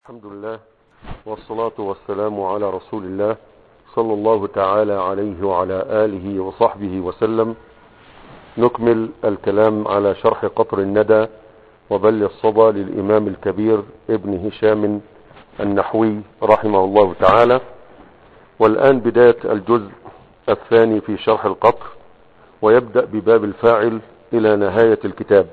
الحمد لله والصلاة والسلام على رسول الله صلى الله تعالى عليه وعلى آله وصحبه وسلم نكمل الكلام على شرح قطر الندى وبل الصدى للإمام الكبير ابن هشام النحوي رحمه الله تعالى والآن بداية الجزء الثاني في شرح القطر ويبدأ بباب الفاعل إلى نهاية الكتاب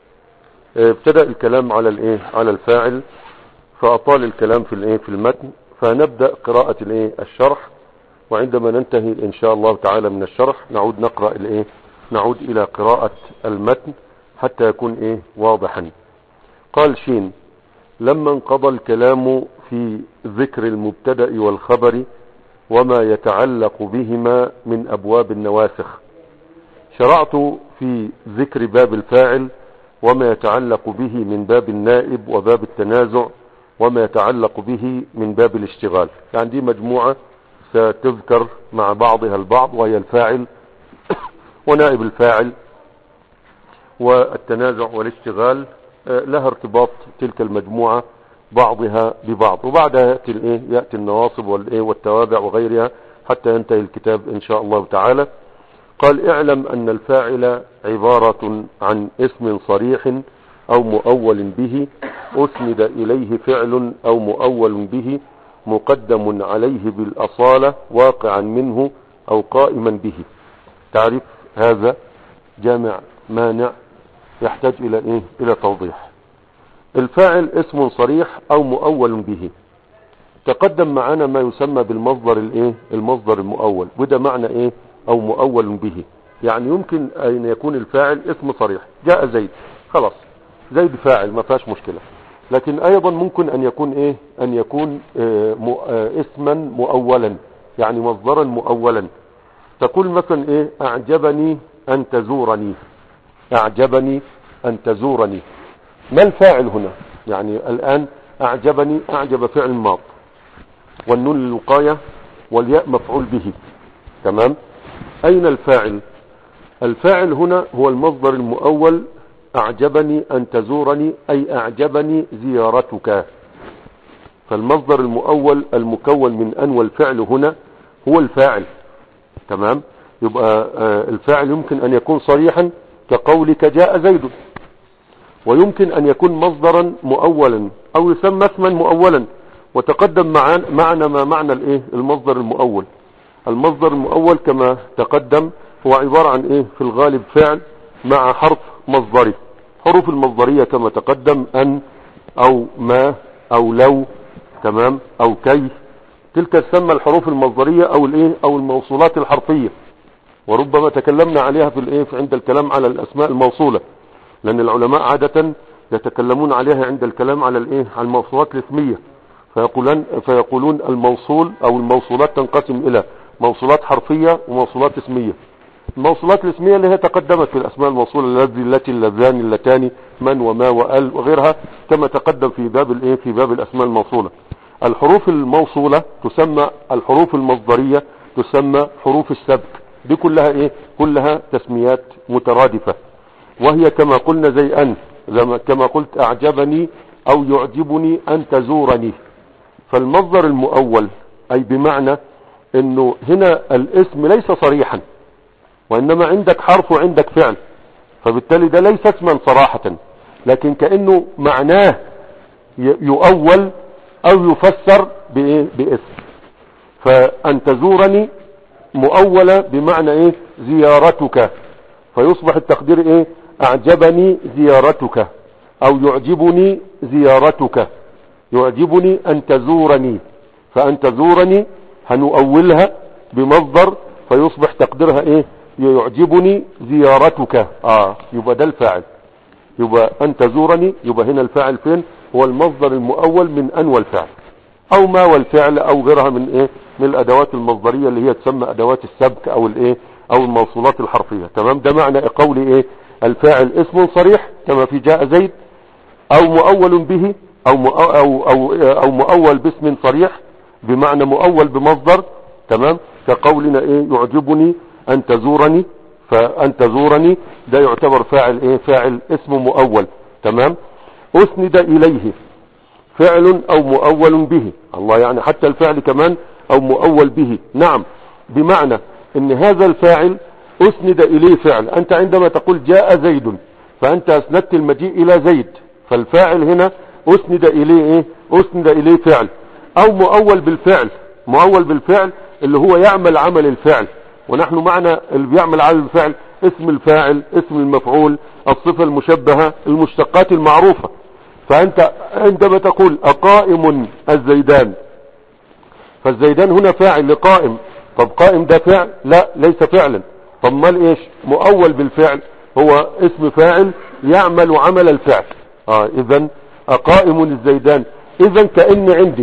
ابتدأ الكلام على الايه على الفاعل فأطال الكلام في الايه في المتن فنبدأ قراءة الايه الشرح وعندما ننتهي ان شاء الله تعالى من الشرح نعود نقرأ الايه نعود الى قراءة المتن حتى يكون ايه واضحا قال شين لما انقضى الكلام في ذكر المبتدأ والخبر وما يتعلق بهما من ابواب النواسخ شرعت في ذكر باب الفاعل وما يتعلق به من باب النائب وباب التنازع وما يتعلق به من باب الاشتغال يعني دي مجموعة ستذكر مع بعضها البعض وهي الفاعل ونائب الفاعل والتنازع والاشتغال لها ارتباط تلك المجموعة بعضها ببعض وبعدها يأتي, الايه يأتي النواصب والايه والتوابع وغيرها حتى ينتهي الكتاب ان شاء الله تعالى قال اعلم ان الفاعل عبارة عن اسم صريح او مؤول به اسند اليه فعل او مؤول به مقدم عليه بالاصالة واقعا منه او قائما به تعرف هذا جامع مانع يحتاج الى ايه الى توضيح الفاعل اسم صريح او مؤول به تقدم معنا ما يسمى بالمصدر الايه المصدر المؤول وده معنى ايه او مؤول به يعني يمكن ان يكون الفاعل اسم صريح جاء زيد خلاص زيد فاعل ما فيهاش مشكلة لكن ايضا ممكن ان يكون ايه ان يكون اه اه اسما مؤولا يعني مصدرا مؤولا تقول مثلا ايه اعجبني ان تزورني اعجبني ان تزورني ما الفاعل هنا يعني الان اعجبني اعجب فعل ماض والنون للوقاية والياء مفعول به تمام اين الفاعل الفاعل هنا هو المصدر المؤول اعجبني ان تزورني اي اعجبني زيارتك فالمصدر المؤول المكون من ان والفعل هنا هو الفاعل تمام يبقى الفاعل يمكن ان يكون صريحا كقولك جاء زيد ويمكن ان يكون مصدرا مؤولا او يسمى اسما مؤولا وتقدم معنا ما معنى الايه المصدر المؤول المصدر المؤول كما تقدم هو عبارة عن ايه في الغالب فعل مع حرف مصدري حروف المصدرية كما تقدم ان او ما او لو تمام او كي تلك تسمى الحروف المصدرية او الايه او الموصولات الحرفية وربما تكلمنا عليها في الايه عند الكلام على الاسماء الموصولة لان العلماء عادة يتكلمون عليها عند الكلام على الايه على الموصولات الاسمية فيقولون فيقولون الموصول او الموصولات تنقسم الى موصولات حرفية وموصولات اسمية الموصولات الاسمية اللي هي تقدمت في الاسماء الموصولة الذي التي اللذان اللتان من وما وال وغيرها كما تقدم في باب الايه في باب الاسماء الموصولة الحروف الموصولة تسمى الحروف المصدرية تسمى حروف السبك دي كلها ايه كلها تسميات مترادفة وهي كما قلنا زي ان زي كما قلت اعجبني او يعجبني ان تزورني فالمصدر المؤول اي بمعنى انه هنا الاسم ليس صريحا وانما عندك حرف وعندك فعل فبالتالي ده ليس اسما صراحة لكن كأنه معناه يؤول او يفسر بايه باسم فان تزورني مؤولة بمعنى ايه زيارتك فيصبح التقدير ايه اعجبني زيارتك او يعجبني زيارتك يعجبني ان تزورني فان تزورني هنؤولها بمصدر فيصبح تقديرها ايه يعجبني زيارتك اه يبقى ده الفاعل يبقى ان تزورني يبقى هنا الفاعل فين هو المصدر المؤول من ان والفعل او ما والفعل او غيرها من ايه من الادوات المصدرية اللي هي تسمى ادوات السبك او الايه او الموصولات الحرفية تمام ده معنى قولي ايه الفاعل اسم صريح كما في جاء زيد او مؤول به او او او, أو مؤول باسم صريح بمعنى مؤول بمصدر تمام كقولنا ايه يعجبني ان تزورني فان تزورني ده يعتبر فاعل ايه فاعل اسم مؤول تمام اسند اليه فعل او مؤول به الله يعني حتى الفعل كمان او مؤول به نعم بمعنى ان هذا الفاعل اسند اليه فعل انت عندما تقول جاء زيد فانت اسندت المجيء الى زيد فالفاعل هنا اسند اليه ايه اسند اليه فعل او مؤول بالفعل مؤول بالفعل اللي هو يعمل عمل الفعل ونحن معنا اللي بيعمل عمل الفعل اسم الفاعل اسم المفعول الصفة المشبهة المشتقات المعروفة فانت عندما تقول اقائم الزيدان فالزيدان هنا فاعل لقائم طب قائم ده فعل لا ليس فعلا طب مال ايش مؤول بالفعل هو اسم فاعل يعمل عمل الفعل اه اذا اقائم الزيدان اذا كأن عندي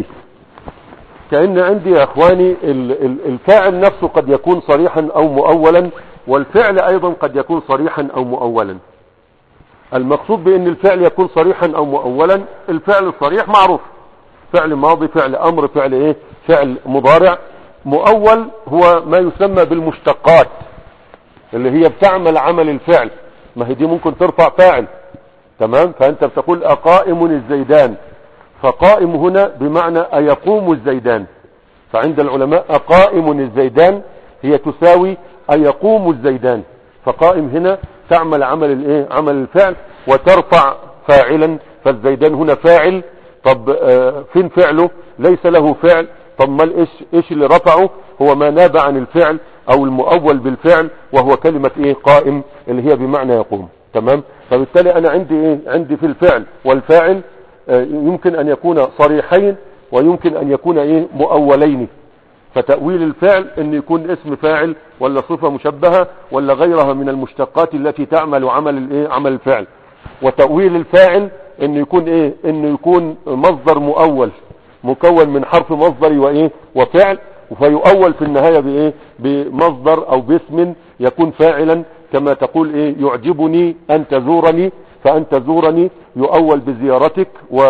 كأن عندي يا اخواني ال- ال- الفاعل نفسه قد يكون صريحا او مؤولا والفعل ايضا قد يكون صريحا او مؤولا المقصود بان الفعل يكون صريحا او مؤولا الفعل الصريح معروف فعل ماضي فعل امر فعل ايه فعل مضارع مؤول هو ما يسمى بالمشتقات اللي هي بتعمل عمل الفعل ما هي دي ممكن ترفع فاعل تمام فانت بتقول اقائم الزيدان فقائم هنا بمعنى ايقوم الزيدان فعند العلماء اقائم الزيدان هي تساوي ايقوم الزيدان فقائم هنا تعمل عمل الايه عمل الفعل وترفع فاعلا فالزيدان هنا فاعل طب آه فين فعله ليس له فعل طب ما ايش ايش اللي رفعه هو ما ناب عن الفعل او المؤول بالفعل وهو كلمة ايه قائم اللي هي بمعنى يقوم تمام فبالتالي انا عندي ايه عندي في الفعل والفاعل آه يمكن ان يكون صريحين ويمكن ان يكون ايه مؤولين فتأويل الفعل ان يكون اسم فاعل ولا صفة مشبهة ولا غيرها من المشتقات التي تعمل عمل الايه عمل الفعل وتأويل الفاعل ان يكون ايه انه يكون مصدر مؤول مكون من حرف مصدر وايه وفعل فيؤول في النهاية بايه بمصدر او باسم يكون فاعلا كما تقول ايه يعجبني ان تزورني فان تزورني يؤول بزيارتك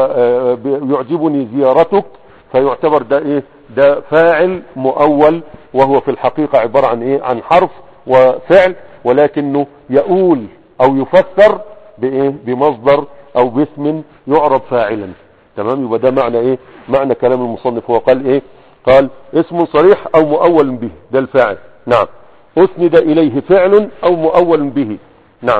ويعجبني زيارتك فيعتبر ده ايه ده فاعل مؤول وهو في الحقيقة عبارة عن ايه عن حرف وفعل ولكنه يؤول او يفسر بايه بمصدر او باسم يعرب فاعلا تمام يبقى ده معنى ايه معنى كلام المصنف هو قال ايه قال اسم صريح او مؤول به ده الفاعل نعم اسند اليه فعل او مؤول به نعم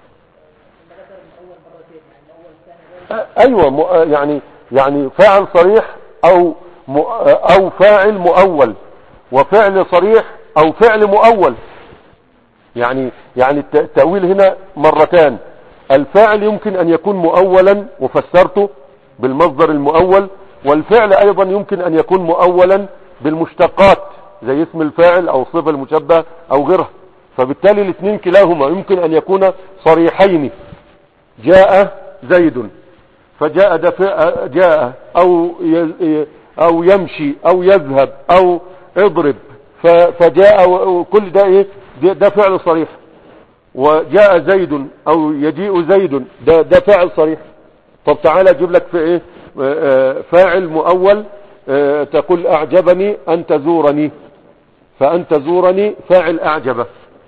ايوه م- يعني يعني فاعل صريح او م- او فاعل مؤول وفعل صريح او فعل مؤول يعني يعني الت- التأويل هنا مرتان الفاعل يمكن ان يكون مؤولا وفسرته بالمصدر المؤول والفعل ايضا يمكن ان يكون مؤولا بالمشتقات زي اسم الفاعل او الصفة المشبهة او غيرها فبالتالي الاثنين كلاهما يمكن ان يكون صريحين جاء زيد فجاء دفع جاء او ي- او يمشي او يذهب او اضرب ف- فجاء و- وكل ده ايه ده ده فعل صريح وجاء زيد او يجيء زيد ده ده فعل صريح طب تعالى اجيب لك في ايه آه، فاعل مؤول آه، تقول اعجبني ان تزورني فان تزورني فاعل اعجبه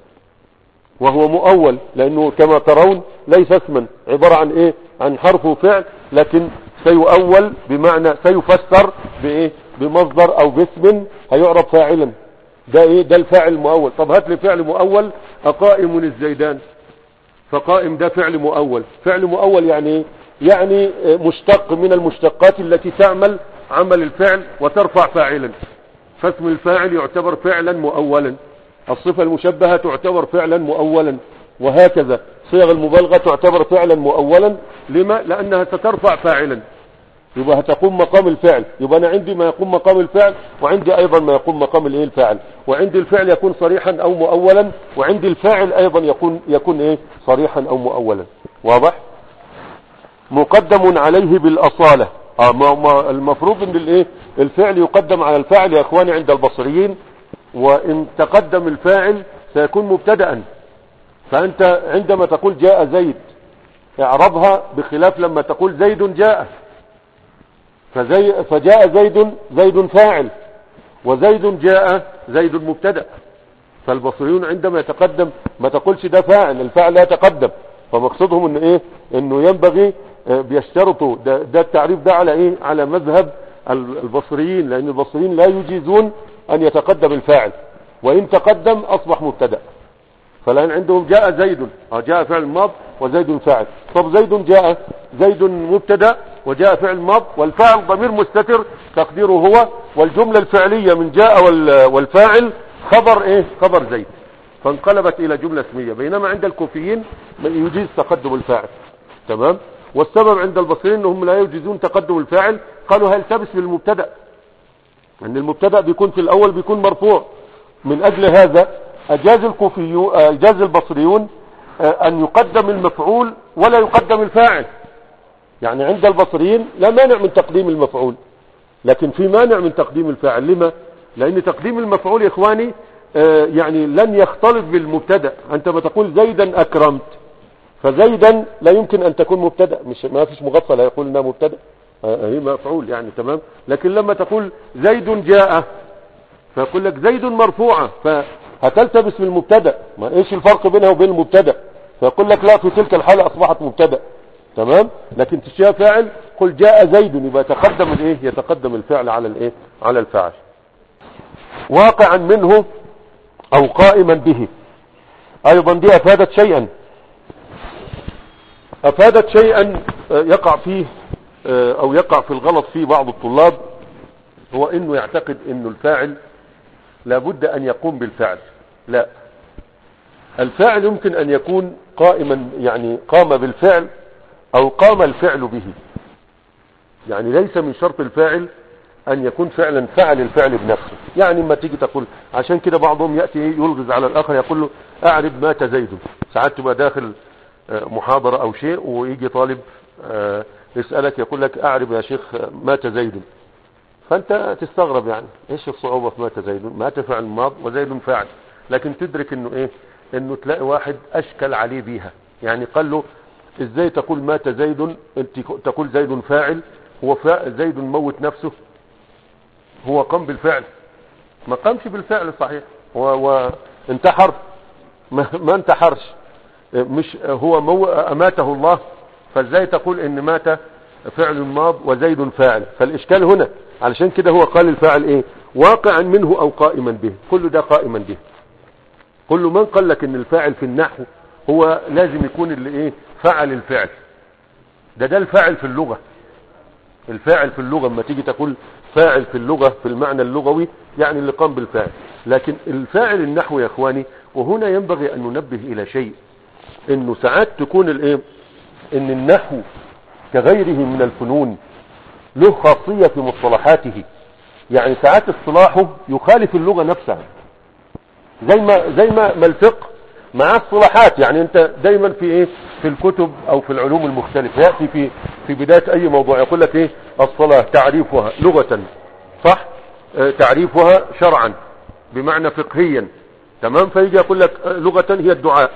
وهو مؤول لانه كما ترون ليس اسما عبارة عن ايه عن حرف وفعل لكن سيؤول بمعنى سيفسر بايه بمصدر او باسم هيعرف فاعلا ده ايه ده الفاعل المؤول طب هات لي فعل مؤول اقائم الزيدان فقائم ده فعل مؤول فعل مؤول يعني ايه يعني آه، مشتق من المشتقات التي تعمل عمل الفعل وترفع فاعلا فاسم الفاعل يعتبر فعلا مؤولا الصفة المشبهة تعتبر فعلا مؤولا وهكذا صيغ المبالغة تعتبر فعلا مؤولا لما لأنها سترفع فاعلا يبقى هتقوم مقام الفعل يبقى أنا عندي ما يقوم مقام الفعل وعندي أيضا ما يقوم مقام الإيه الفاعل وعندي الفعل يكون صريحا أو مؤولا وعندي الفاعل أيضا يكون يكون إيه صريحا أو مؤولا واضح مقدم عليه بالأصالة آه ما ما المفروض ان الايه الفعل يقدم على الفاعل يا اخواني عند البصريين وان تقدم الفاعل سيكون مبتدأ فانت عندما تقول جاء زيد اعربها بخلاف لما تقول زيد جاء فزي فجاء زيد زيد فاعل وزيد جاء زيد مبتدأ فالبصريون عندما يتقدم ما تقولش ده فاعل الفاعل لا يتقدم فمقصدهم انه ايه انه ينبغي آه، بيشترطوا ده, ده التعريف ده على ايه على مذهب ال- البصريين لان البصريين لا يجيزون ان يتقدم الفاعل وان تقدم اصبح مبتدا فالان عندهم جاء زيد اه جاء فعل ماض وزيد فاعل طب زيد جاء زيد مبتدا وجاء فعل ماض والفاعل ضمير مستتر تقديره هو والجملة الفعلية من جاء وال- والفاعل خبر ايه خبر زيد فانقلبت الى جملة اسمية بينما عند الكوفيين من يجيز تقدم الفاعل تمام والسبب عند البصريين انهم لا يجيزون تقدم الفاعل قالوا هيلتبس بالمبتدا ان المبتدا بيكون في الاول بيكون مرفوع من اجل هذا اجاز الكوفيون اجاز البصريون آه، ان يقدم المفعول ولا يقدم الفاعل يعني عند البصريين لا مانع من تقديم المفعول لكن في مانع من تقديم الفاعل لما لان تقديم المفعول يا اخواني آه، يعني لن يختلط بالمبتدا انت ما تقول زيدا اكرمت فزيدا لا يمكن ان تكون مبتدا مش ما فيش مغفل هيقول انها مبتدا آه، هي مفعول يعني تمام لكن لما تقول زيد جاء فيقول لك زيد مرفوعه فهتلتبس بالمبتدا ما ايش الفرق بينها وبين المبتدا فيقول لك لا في تلك الحاله اصبحت مبتدا تمام لكن تشيها فاعل قل جاء زيد يبقى يتقدم الايه يتقدم الفعل على الايه على الفاعل واقعا منه او قائما به ايضا دي افادت شيئا افادت شيئا آه، يقع فيه آه، او يقع في الغلط فيه بعض الطلاب هو انه يعتقد انه الفاعل لابد ان يقوم بالفعل لا الفاعل يمكن ان يكون قائما يعني قام بالفعل او قام الفعل به يعني ليس من شرط الفاعل ان يكون فعلا فعل الفعل بنفسه يعني ما تيجي تقول عشان كده بعضهم يأتي يلغز على الاخر يقول له اعرب مات زيد ساعات تبقى داخل آه، محاضرة او شيء ويجي طالب آه، يسألك يقول لك اعرب يا شيخ آه، مات زيد فانت تستغرب يعني ايش الصعوبة في مات زيد مات فعل ماض وزيد فاعل لكن تدرك انه ايه انه تلاقي واحد اشكل عليه بيها يعني قال له ازاي تقول مات زيد انت تقول زيد فاعل هو فا- زيد موت نفسه هو قام بالفعل ما قامش بالفعل صحيح هو وانتحر ما, ما انتحرش مش هو مو اماته الله فازاي تقول ان مات فعل ماض وزيد فاعل فالاشكال هنا علشان كده هو قال الفاعل ايه واقعا منه او قائما به كل ده قائما به كل من قال لك ان الفاعل في النحو هو لازم يكون اللي ايه فعل الفعل ده ده الفاعل في اللغة الفاعل في اللغة لما تيجي تقول فاعل في اللغة في المعنى اللغوي يعني اللي قام بالفعل لكن الفاعل النحو يا اخواني وهنا ينبغي ان ننبه الى شيء انه ساعات تكون الايه ان النحو كغيره من الفنون له خاصية في مصطلحاته يعني ساعات اصطلاحه يخالف اللغة نفسها زي ما زي ما ما الفقه مع اصطلاحات يعني انت دايما في ايه في الكتب او في العلوم المختلفة يأتي في في بداية اي موضوع يقول لك ايه الصلاة تعريفها لغة صح اه تعريفها شرعا بمعنى فقهيا تمام فيجي يقول لك اه لغة هي الدعاء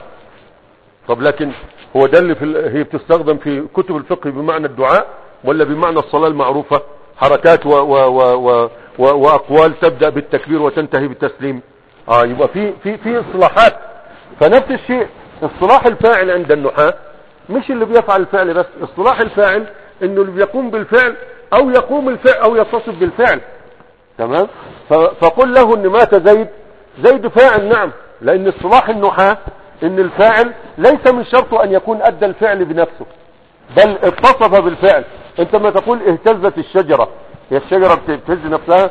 طب لكن هو ده اللي في ال- هي بتستخدم في كتب الفقه بمعنى الدعاء ولا بمعنى الصلاة المعروفة حركات و و و و و واقوال تبدأ بالتكبير وتنتهي بالتسليم اه يبقى في في في اصطلاحات فنفس الشيء اصطلاح الفاعل عند النحاة مش اللي بيفعل الفعل بس اصطلاح الفاعل انه اللي بيقوم بالفعل او يقوم الفعل او يتصف بالفعل تمام ف- فقل له ان مات زيد زيد فاعل نعم لان اصطلاح النحاة ان الفاعل ليس من شرطه ان يكون ادى الفعل بنفسه بل اتصف بالفعل انت ما تقول اهتزت الشجرة هي الشجرة بتهز نفسها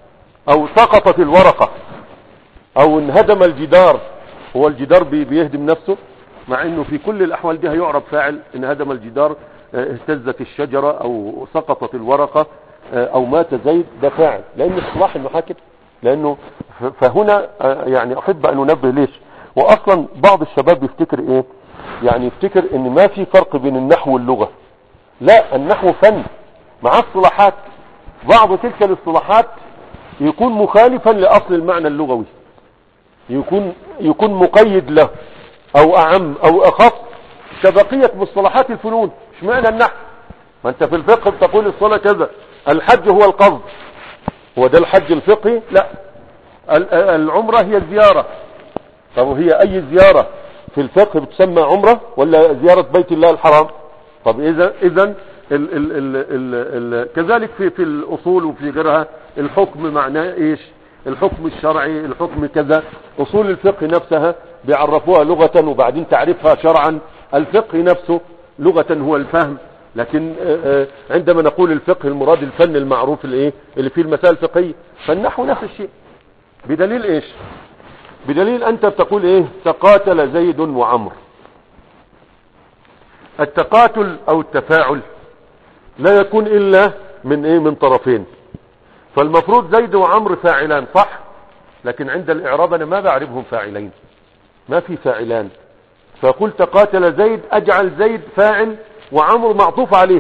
او سقطت الورقة او انهدم الجدار هو الجدار بي- بيهدم نفسه مع انه في كل الاحوال دي هيعرب فاعل انهدم الجدار اه، اهتزت الشجرة او سقطت الورقة اه، او مات زيد ده فاعل لان اصطلاح النحاة كده لانه ف- فهنا اه، يعني احب ان انبه ليش واصلا بعض الشباب يفتكر ايه يعني يفتكر ان ما في فرق بين النحو واللغة لا النحو فن مع اصطلاحات بعض تلك الاصطلاحات يكون مخالفا لاصل المعنى اللغوي يكون يكون مقيد له او اعم او اخص كبقية مصطلحات الفنون مش معنى النحو ما انت في الفقه بتقول الصلاة كذا الحج هو القصد هو ده الحج الفقهي لا ال- العمرة هي الزيارة طب هي اي زيارة في الفقه بتسمى عمرة ولا زيارة بيت الله الحرام طب اذا اذا ال ال ال ال ال كذلك في في الاصول وفي غيرها الحكم معناه ايش الحكم الشرعي الحكم كذا اصول الفقه نفسها بيعرفوها لغة وبعدين تعرفها شرعا الفقه نفسه لغة هو الفهم لكن آه، آه، عندما نقول الفقه المراد الفن المعروف الايه اللي فيه المسائل الفقهيه فالنحو نفس الشيء بدليل ايش بدليل انت بتقول ايه تقاتل زيد وعمر التقاتل او التفاعل لا يكون الا من ايه من طرفين فالمفروض زيد وعمر فاعلان صح لكن عند الاعراب انا ما بعرفهم فاعلين ما في فاعلان فقلت تقاتل زيد اجعل زيد فاعل وعمر معطوف عليه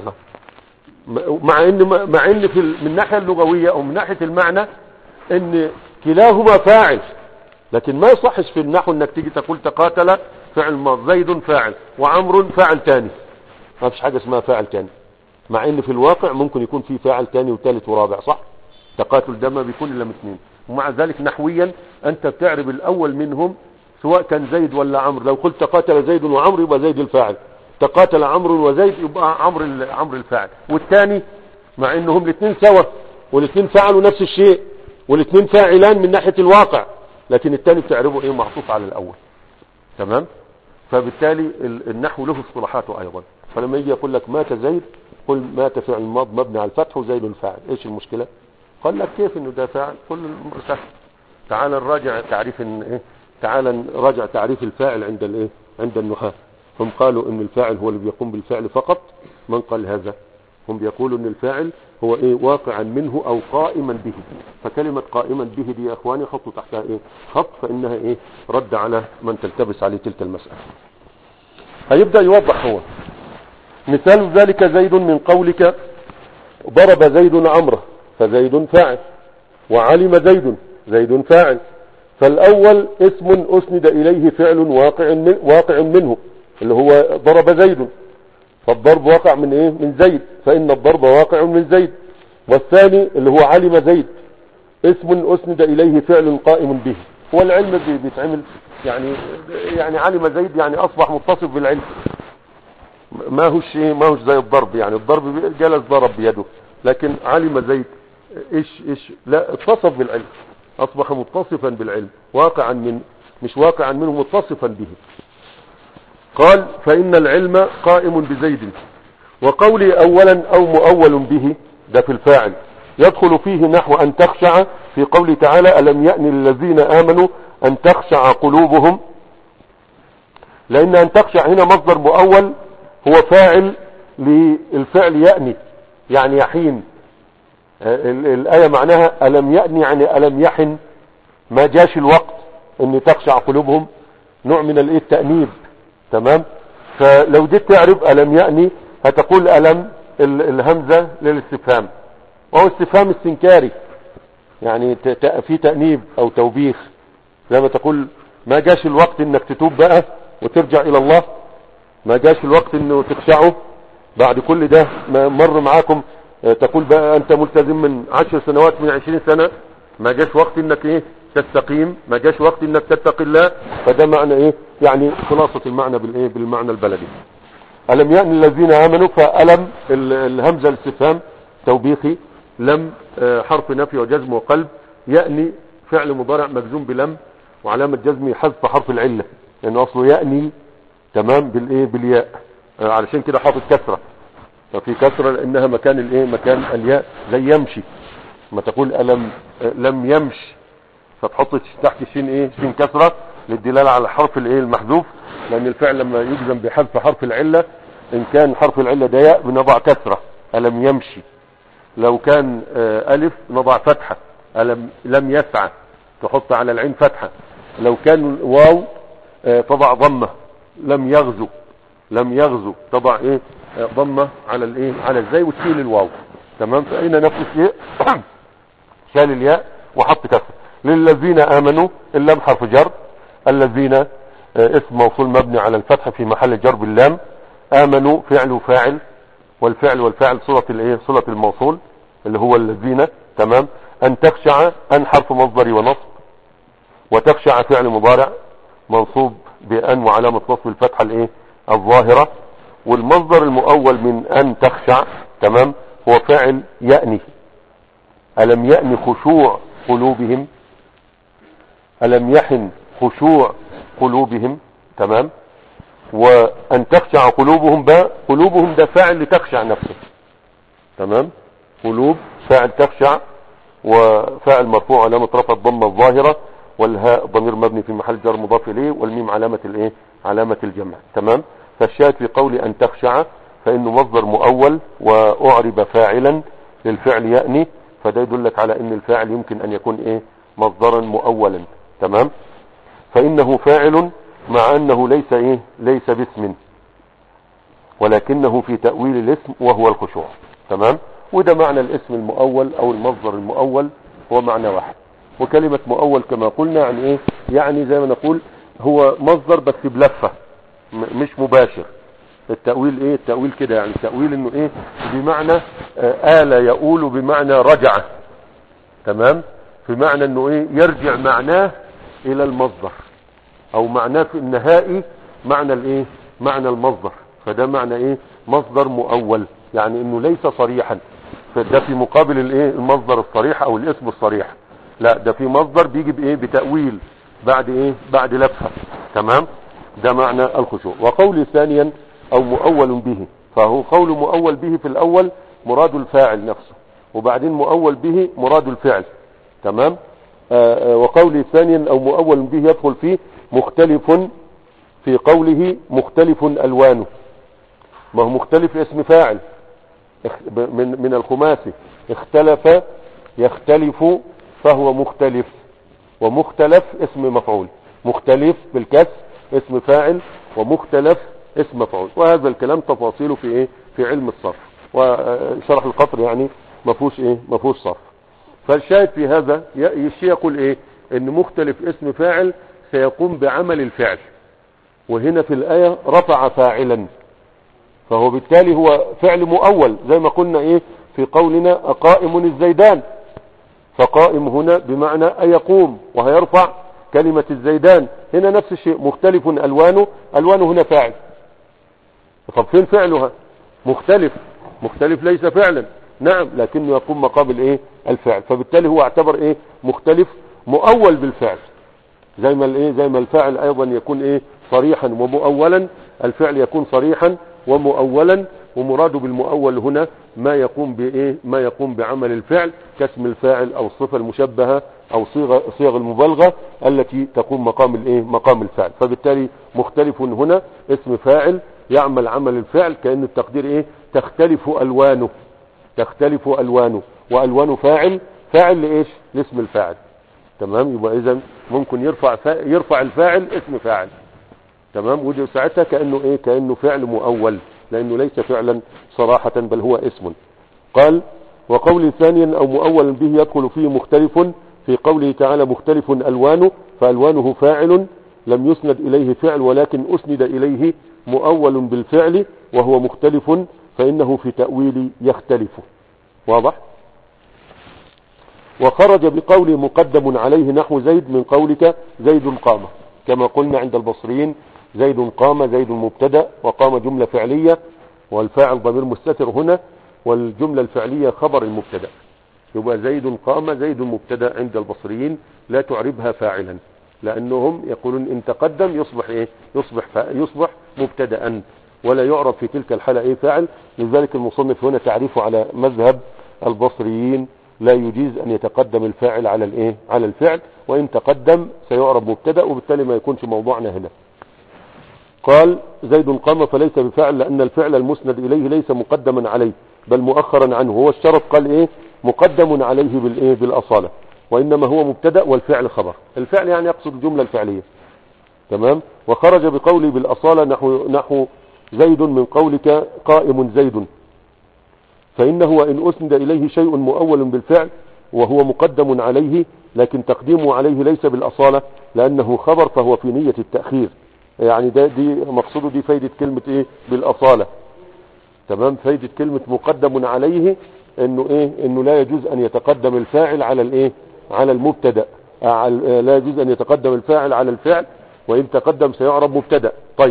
مع ان مع ان في من الناحيه اللغويه او من ناحيه المعنى ان كلاهما فاعل لكن ما يصحش في النحو انك تيجي تقول تقاتل فعل ماض زيد فاعل وعمر فاعل تاني ما فيش حاجه اسمها فاعل تاني مع ان في الواقع ممكن يكون في فاعل تاني وثالث ورابع صح تقاتل ده ما بيكون الا من اثنين ومع ذلك نحويا انت بتعرب الاول منهم سواء كان زيد ولا عمرو لو قلت تقاتل زيد وعمرو يبقى زيد الفاعل تقاتل عمرو وزيد يبقى عمرو عمرو الفاعل والثاني مع انهم الاثنين سوا والاثنين فعلوا نفس الشيء والاثنين فاعلان من ناحية الواقع لكن الثاني بتعربه ايه معطوف على الاول تمام فبالتالي النحو له اصطلاحاته ايضا فلما يجي يقول لك مات زيد قل مات فعل الماض مبني على الفتح وزيد الفاعل ايش المشكلة قال لك كيف انه ده فاعل قل سهل تعال نراجع تعريف ايه تعال نراجع تعريف الفاعل عند الايه عند النحاة هم قالوا ان الفاعل هو اللي بيقوم بالفعل فقط من قال هذا هم بيقولوا ان الفاعل هو ايه واقعا منه او قائما به فكلمة قائما به دي يا اخواني حطوا تحتها ايه خط فانها ايه رد على من تلتبس عليه تلك المسألة هيبدأ يوضح هو مثال ذلك زيد من قولك ضرب زيد عمره فزيد فاعل وعلم زيد زيد فاعل فالاول اسم اسند اليه فعل واقع من واقع منه اللي هو ضرب زيد فالضرب واقع من ايه من زيد فان الضرب واقع من زيد والثاني اللي هو علم زيد اسم اسند اليه فعل قائم به هو العلم بيتعمل يعني يعني علم زيد يعني اصبح متصف بالعلم ما هوش ما هوش زي الضرب يعني الضرب جلس ضرب بيده لكن علم زيد ايش ايش لا اتصف بالعلم اصبح متصفا بالعلم واقعا من مش واقعا منه متصفا به قال فإن العلم قائم بزيد وقولي أولا أو مؤول به ده في الفاعل يدخل فيه نحو أن تخشع في قوله تعالى ألم يأن للذين آمنوا أن تخشع قلوبهم لأن أن تخشع هنا مصدر مؤول هو فاعل للفعل يأني يعني يحين الآية معناها ألم يأني يعني ألم يحن ما جاش الوقت أن تخشع قلوبهم نوع من التأنيب تمام فلو جيت تعرف ألم يأني هتقول ألم الهمزة للاستفهام وهو استفهام استنكاري يعني في تأنيب أو توبيخ لما تقول ما جاش الوقت انك تتوب بقى وترجع الى الله ما جاش الوقت انه تخشعه بعد كل ده ما مر معاكم آه، تقول بقى انت ملتزم من عشر سنوات من عشرين سنة ما جاش وقت انك ايه تستقيم ما جاش وقت انك تتقي الله فده معنى ايه يعني خلاصة المعنى بالايه بالمعنى البلدي ألم يأن الذين آمنوا فألم الهمزة الاستفهام توبيخي لم آه، حرف نفي وجزم وقلب يأني فعل مضارع مجزوم بلم وعلامة جزمه حذف حرف العلة لأنه أصله يأني تمام بالإيه بالياء آه، علشان كده حاطط كسرة ففي كسرة لأنها مكان الإيه مكان الياء زي يمشي ما تقول ألم آه، لم يمشي فتحط تحت الشين ايه شين كسرة للدلالة على حرف الايه المحذوف لان الفعل لما يجزم بحذف حرف العلة ان كان حرف العلة ده ياء بنضع كسرة الم يمشي لو كان آه الف نضع فتحة الم لم يسعى تحط على العين فتحة لو كان واو آه تضع ضمة لم يغزو لم يغزو تضع ايه آه ضمة على الايه على الزي وتشيل الواو تمام فاين نفس الشيء شال الياء وحط كسر للذين امنوا اللام حرف جر الذين آه، اسم موصول مبني على الفتح في محل جر باللام امنوا فعل وفاعل والفعل والفاعل صلة الايه صلة الموصول اللي هو الذين تمام ان تخشع ان حرف مصدري ونصب وتخشع فعل مضارع منصوب بان وعلامة نصب الفتحة الايه الظاهرة والمصدر المؤول من ان تخشع تمام هو فاعل يأني ألم يأن خشوع قلوبهم ألم يحن خشوع قلوبهم تمام وأن تخشع قلوبهم با قلوبهم ده فاعل لتخشع نفسه تمام قلوب فاعل تخشع وفاعل مرفوع علامة رفع الضمة الظاهرة والهاء ضمير مبني في محل جر مضاف اليه والميم علامة الايه علامة الجمع تمام فالشاهد في قول ان تخشع فانه مصدر مؤول واعرب فاعلا للفعل يأني فده يدلك على ان الفاعل يمكن ان يكون ايه مصدرا مؤولا تمام فانه فاعل مع انه ليس ايه ليس باسم ولكنه في تأويل الاسم وهو الخشوع تمام وده معنى الاسم المؤول او المصدر المؤول هو معنى واحد وكلمة مؤول كما قلنا يعني ايه يعني زي ما نقول هو مصدر بس بلفة مش مباشر التأويل ايه التأويل كده يعني التأويل انه ايه بمعنى آه آل يقول بمعنى رجع تمام في معنى انه ايه يرجع معناه الى المصدر او معناه في النهائي معنى الايه معنى المصدر فده معنى ايه مصدر مؤول يعني انه ليس صريحا فده في مقابل الايه المصدر الصريح او الاسم الصريح لا ده في مصدر بيجي بايه بتأويل بعد ايه بعد لفة تمام ده معنى الخشوع وقول ثانيا او مؤول به فهو قول مؤول به في الاول مراد الفاعل نفسه وبعدين مؤول به مراد الفعل تمام آآ آآ وقول ثانيا او مؤول به يدخل فيه مختلف في قوله مختلف الوانه ما هو مختلف اسم فاعل من من الخماسي اختلف يختلف فهو مختلف ومختلف اسم مفعول مختلف بالكسر اسم فاعل ومختلف اسم مفعول وهذا الكلام تفاصيله في ايه في علم الصرف وشرح القطر يعني ما فيهوش ايه ما فيهوش صرف فالشاهد في هذا الشيء يقول ايه ان مختلف اسم فاعل سيقوم بعمل الفعل وهنا في الآية رفع فاعلا فهو بالتالي هو فعل مؤول زي ما قلنا ايه في قولنا قائم الزيدان فقائم هنا بمعنى أيقوم وهيرفع كلمة الزيدان هنا نفس الشيء مختلف ألوانه ألوانه هنا فاعل طب فين فعلها مختلف مختلف ليس فعلا نعم لكنه يقوم مقابل ايه الفعل فبالتالي هو اعتبر ايه مختلف مؤول بالفعل زي ما الايه زي ما الفاعل ايضا يكون ايه صريحا ومؤولا الفعل يكون صريحا ومؤولا ومراده بالمؤول هنا ما يقوم بايه ما يقوم بعمل الفعل كاسم الفاعل او الصفه المشبهه او صيغه صيغ المبالغه التي تقوم مقام الايه مقام الفعل فبالتالي مختلف هنا اسم فاعل يعمل عمل الفعل كان التقدير ايه تختلف الوانه تختلف الوانه والوان فاعل فاعل لايش لاسم الفاعل تمام يبقى اذا ممكن يرفع فا... يرفع الفاعل اسم فاعل تمام ودي ساعتها كانه ايه كانه فعل مؤول لانه ليس فعلا صراحة بل هو اسم قال وقول ثانيا او مؤول به يدخل فيه مختلف في قوله تعالى مختلف الوانه فالوانه فاعل لم يسند اليه فعل ولكن اسند اليه مؤول بالفعل وهو مختلف فانه في تأويل يختلف واضح وخرج بقول مقدم عليه نحو زيد من قولك زيد قام كما قلنا عند البصريين زيد قام زيد مبتدا وقام جملة فعلية والفاعل ضمير مستتر هنا والجملة الفعلية خبر المبتدا يبقى زيد قام زيد مبتدا عند البصريين لا تعربها فاعلا لانهم يقولون ان تقدم يصبح ايه يصبح يصبح مبتدا ولا يعرف في تلك الحالة ايه فاعل لذلك المصنف هنا تعريفه على مذهب البصريين لا يجيز ان يتقدم الفاعل على الايه على الفعل وان تقدم سيعرب مبتدا وبالتالي ما يكونش موضوعنا هنا قال زيد قام فليس بفعل لان الفعل المسند اليه ليس مقدما عليه بل مؤخرا عنه هو الشرط قال ايه مقدم عليه بالايه بالاصاله وانما هو مبتدا والفعل خبر الفعل يعني يقصد الجمله الفعليه تمام وخرج بقولي بالاصاله نحو نحو زيد من قولك قائم زيد فإنه وإن أسند إليه شيء مؤول بالفعل وهو مقدم عليه لكن تقديمه عليه ليس بالأصالة لأنه خبر فهو في نية التأخير يعني ده دي مقصوده دي فايدة كلمة إيه بالأصالة تمام فايدة كلمة مقدم عليه إنه إيه إنه لا يجوز أن يتقدم الفاعل على الإيه على المبتدأ لا يجوز أن يتقدم الفاعل على الفعل وإن تقدم سيعرب مبتدأ طيب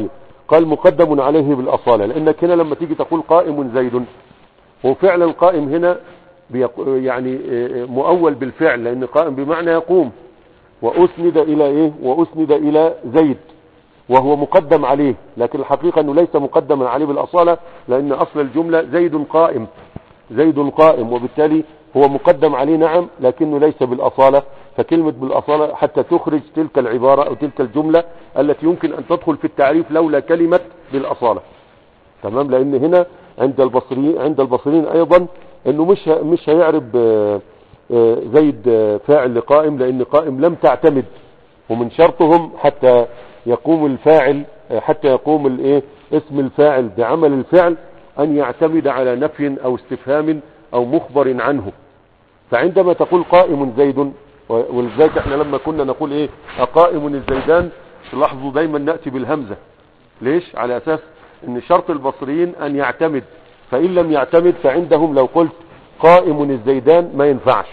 قال مقدم عليه بالأصالة لأنك هنا لما تيجي تقول قائم زيد هو فعلا القائم هنا يعني مؤول بالفعل لأن قائم بمعنى يقوم وأسند إلى إيه وأسند إلى زيد وهو مقدم عليه لكن الحقيقة أنه ليس مقدما عليه بالأصالة لأن أصل الجملة زيد قائم زيد قائم وبالتالي هو مقدم عليه نعم لكنه ليس بالأصالة فكلمة بالأصالة حتى تخرج تلك العبارة أو تلك الجملة التي يمكن أن تدخل في التعريف لولا كلمة بالأصالة تمام لأن هنا عند البصريين عند البصريين أيضا أنه مش مش هيعرب زيد فاعل لقائم لأن قائم لم تعتمد ومن شرطهم حتى يقوم الفاعل حتى يقوم الايه اسم الفاعل بعمل الفعل ان يعتمد على نفي او استفهام او مخبر عنه فعندما تقول قائم زيد ولذلك احنا لما كنا نقول ايه اقائم الزيدان تلاحظوا دايما نأتي بالهمزة ليش على اساس ان شرط البصريين ان يعتمد فان لم يعتمد فعندهم لو قلت قائم الزيدان ما ينفعش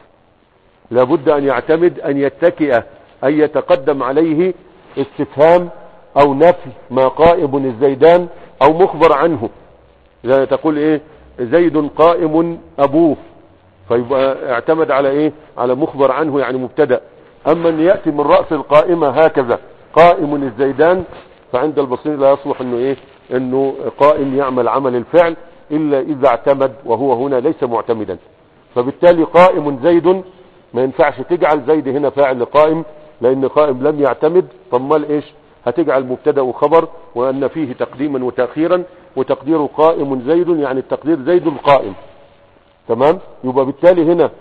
لابد ان يعتمد ان يتكئ ان يتقدم عليه استفهام او نفي ما قائم الزيدان او مخبر عنه زي تقول ايه زيد قائم ابوه فيبقى اعتمد على ايه على مخبر عنه يعني مبتدا اما ان ياتي من راس القائمه هكذا قائم الزيدان فعند البصري لا يصلح انه ايه انه قائم يعمل عمل الفعل الا اذا اعتمد وهو هنا ليس معتمدا فبالتالي قائم زيد ما ينفعش تجعل زيد هنا فاعل لقائم لان قائم لم يعتمد طمال ايش هتجعل مبتدا وخبر وان فيه تقديما وتاخيرا وتقدير قائم زيد يعني التقدير زيد قائم تمام يبقى بالتالي هنا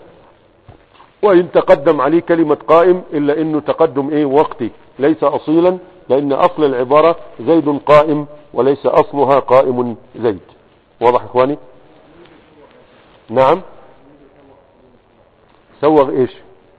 وان تقدم عليه كلمة قائم الا انه تقدم ايه وقتي ليس اصيلا لان اصل العبارة زيد قائم وليس اصلها قائم زيد واضح اخواني نعم سوغ ايش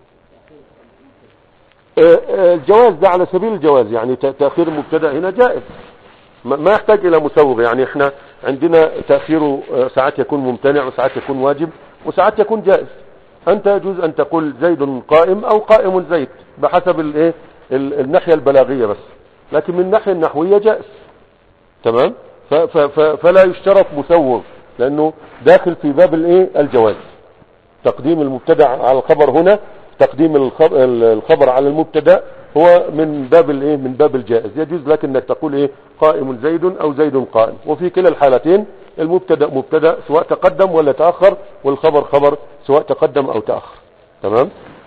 الجواز ده على سبيل الجواز يعني تأخير المبتدا هنا جائز ما يحتاج الى مسوغ يعني احنا عندنا تأخيره ساعات يكون ممتنع وساعات يكون واجب وساعات يكون جائز انت يجوز ان تقول زيد قائم او قائم زيد بحسب الايه الناحية البلاغية بس لكن من الناحية النحوية جائز تمام فلا يشترط مسوغ لانه داخل في باب الايه الجواز تقديم المبتدا على الخبر هنا تقديم الخبر على المبتدا هو من باب الايه من باب الجائز يجوز لك انك تقول ايه قائم زيد او زيد قائم وفي كلا الحالتين المبتدا مبتدا سواء تقدم ولا تاخر والخبر خبر سواء تقدم او تاخر تمام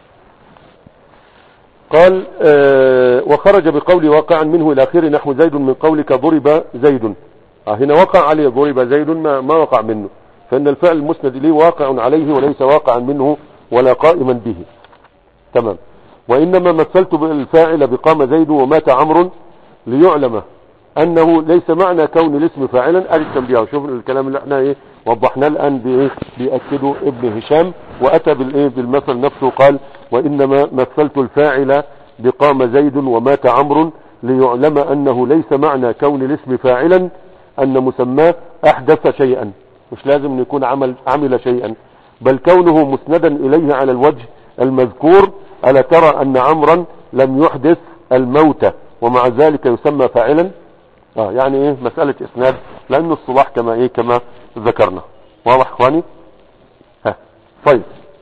قال آه وخرج بقول واقعا منه الى اخره نحو زيد من قولك ضرب زيد آه هنا وقع عليه ضرب زيد ما, ما وقع منه فان الفعل المسند اليه واقع عليه وليس واقعا منه ولا قائما به تمام وإنما مثلت الفاعل بقام زيد ومات عمرو ليعلم أنه ليس معنى كون الاسم فاعلا أدي التنبيه شوف الكلام اللي احنا ايه وضحناه الآن بإيه بيأكده ابن هشام وأتى بالإيه بالمثل نفسه قال وإنما مثلت الفاعل بقام زيد ومات عمرو ليعلم أنه ليس معنى كون الاسم فاعلا أن مسماه أحدث شيئا مش لازم أن يكون عمل عمل شيئا بل كونه مسندا إليه على الوجه المذكور ألا ترى أن عمرا لم يحدث الموت ومع ذلك يسمى فاعلا آه يعني ايه مسألة اسناد لأن الصلاح كما ايه كما ذكرنا واضح اخواني ها طيب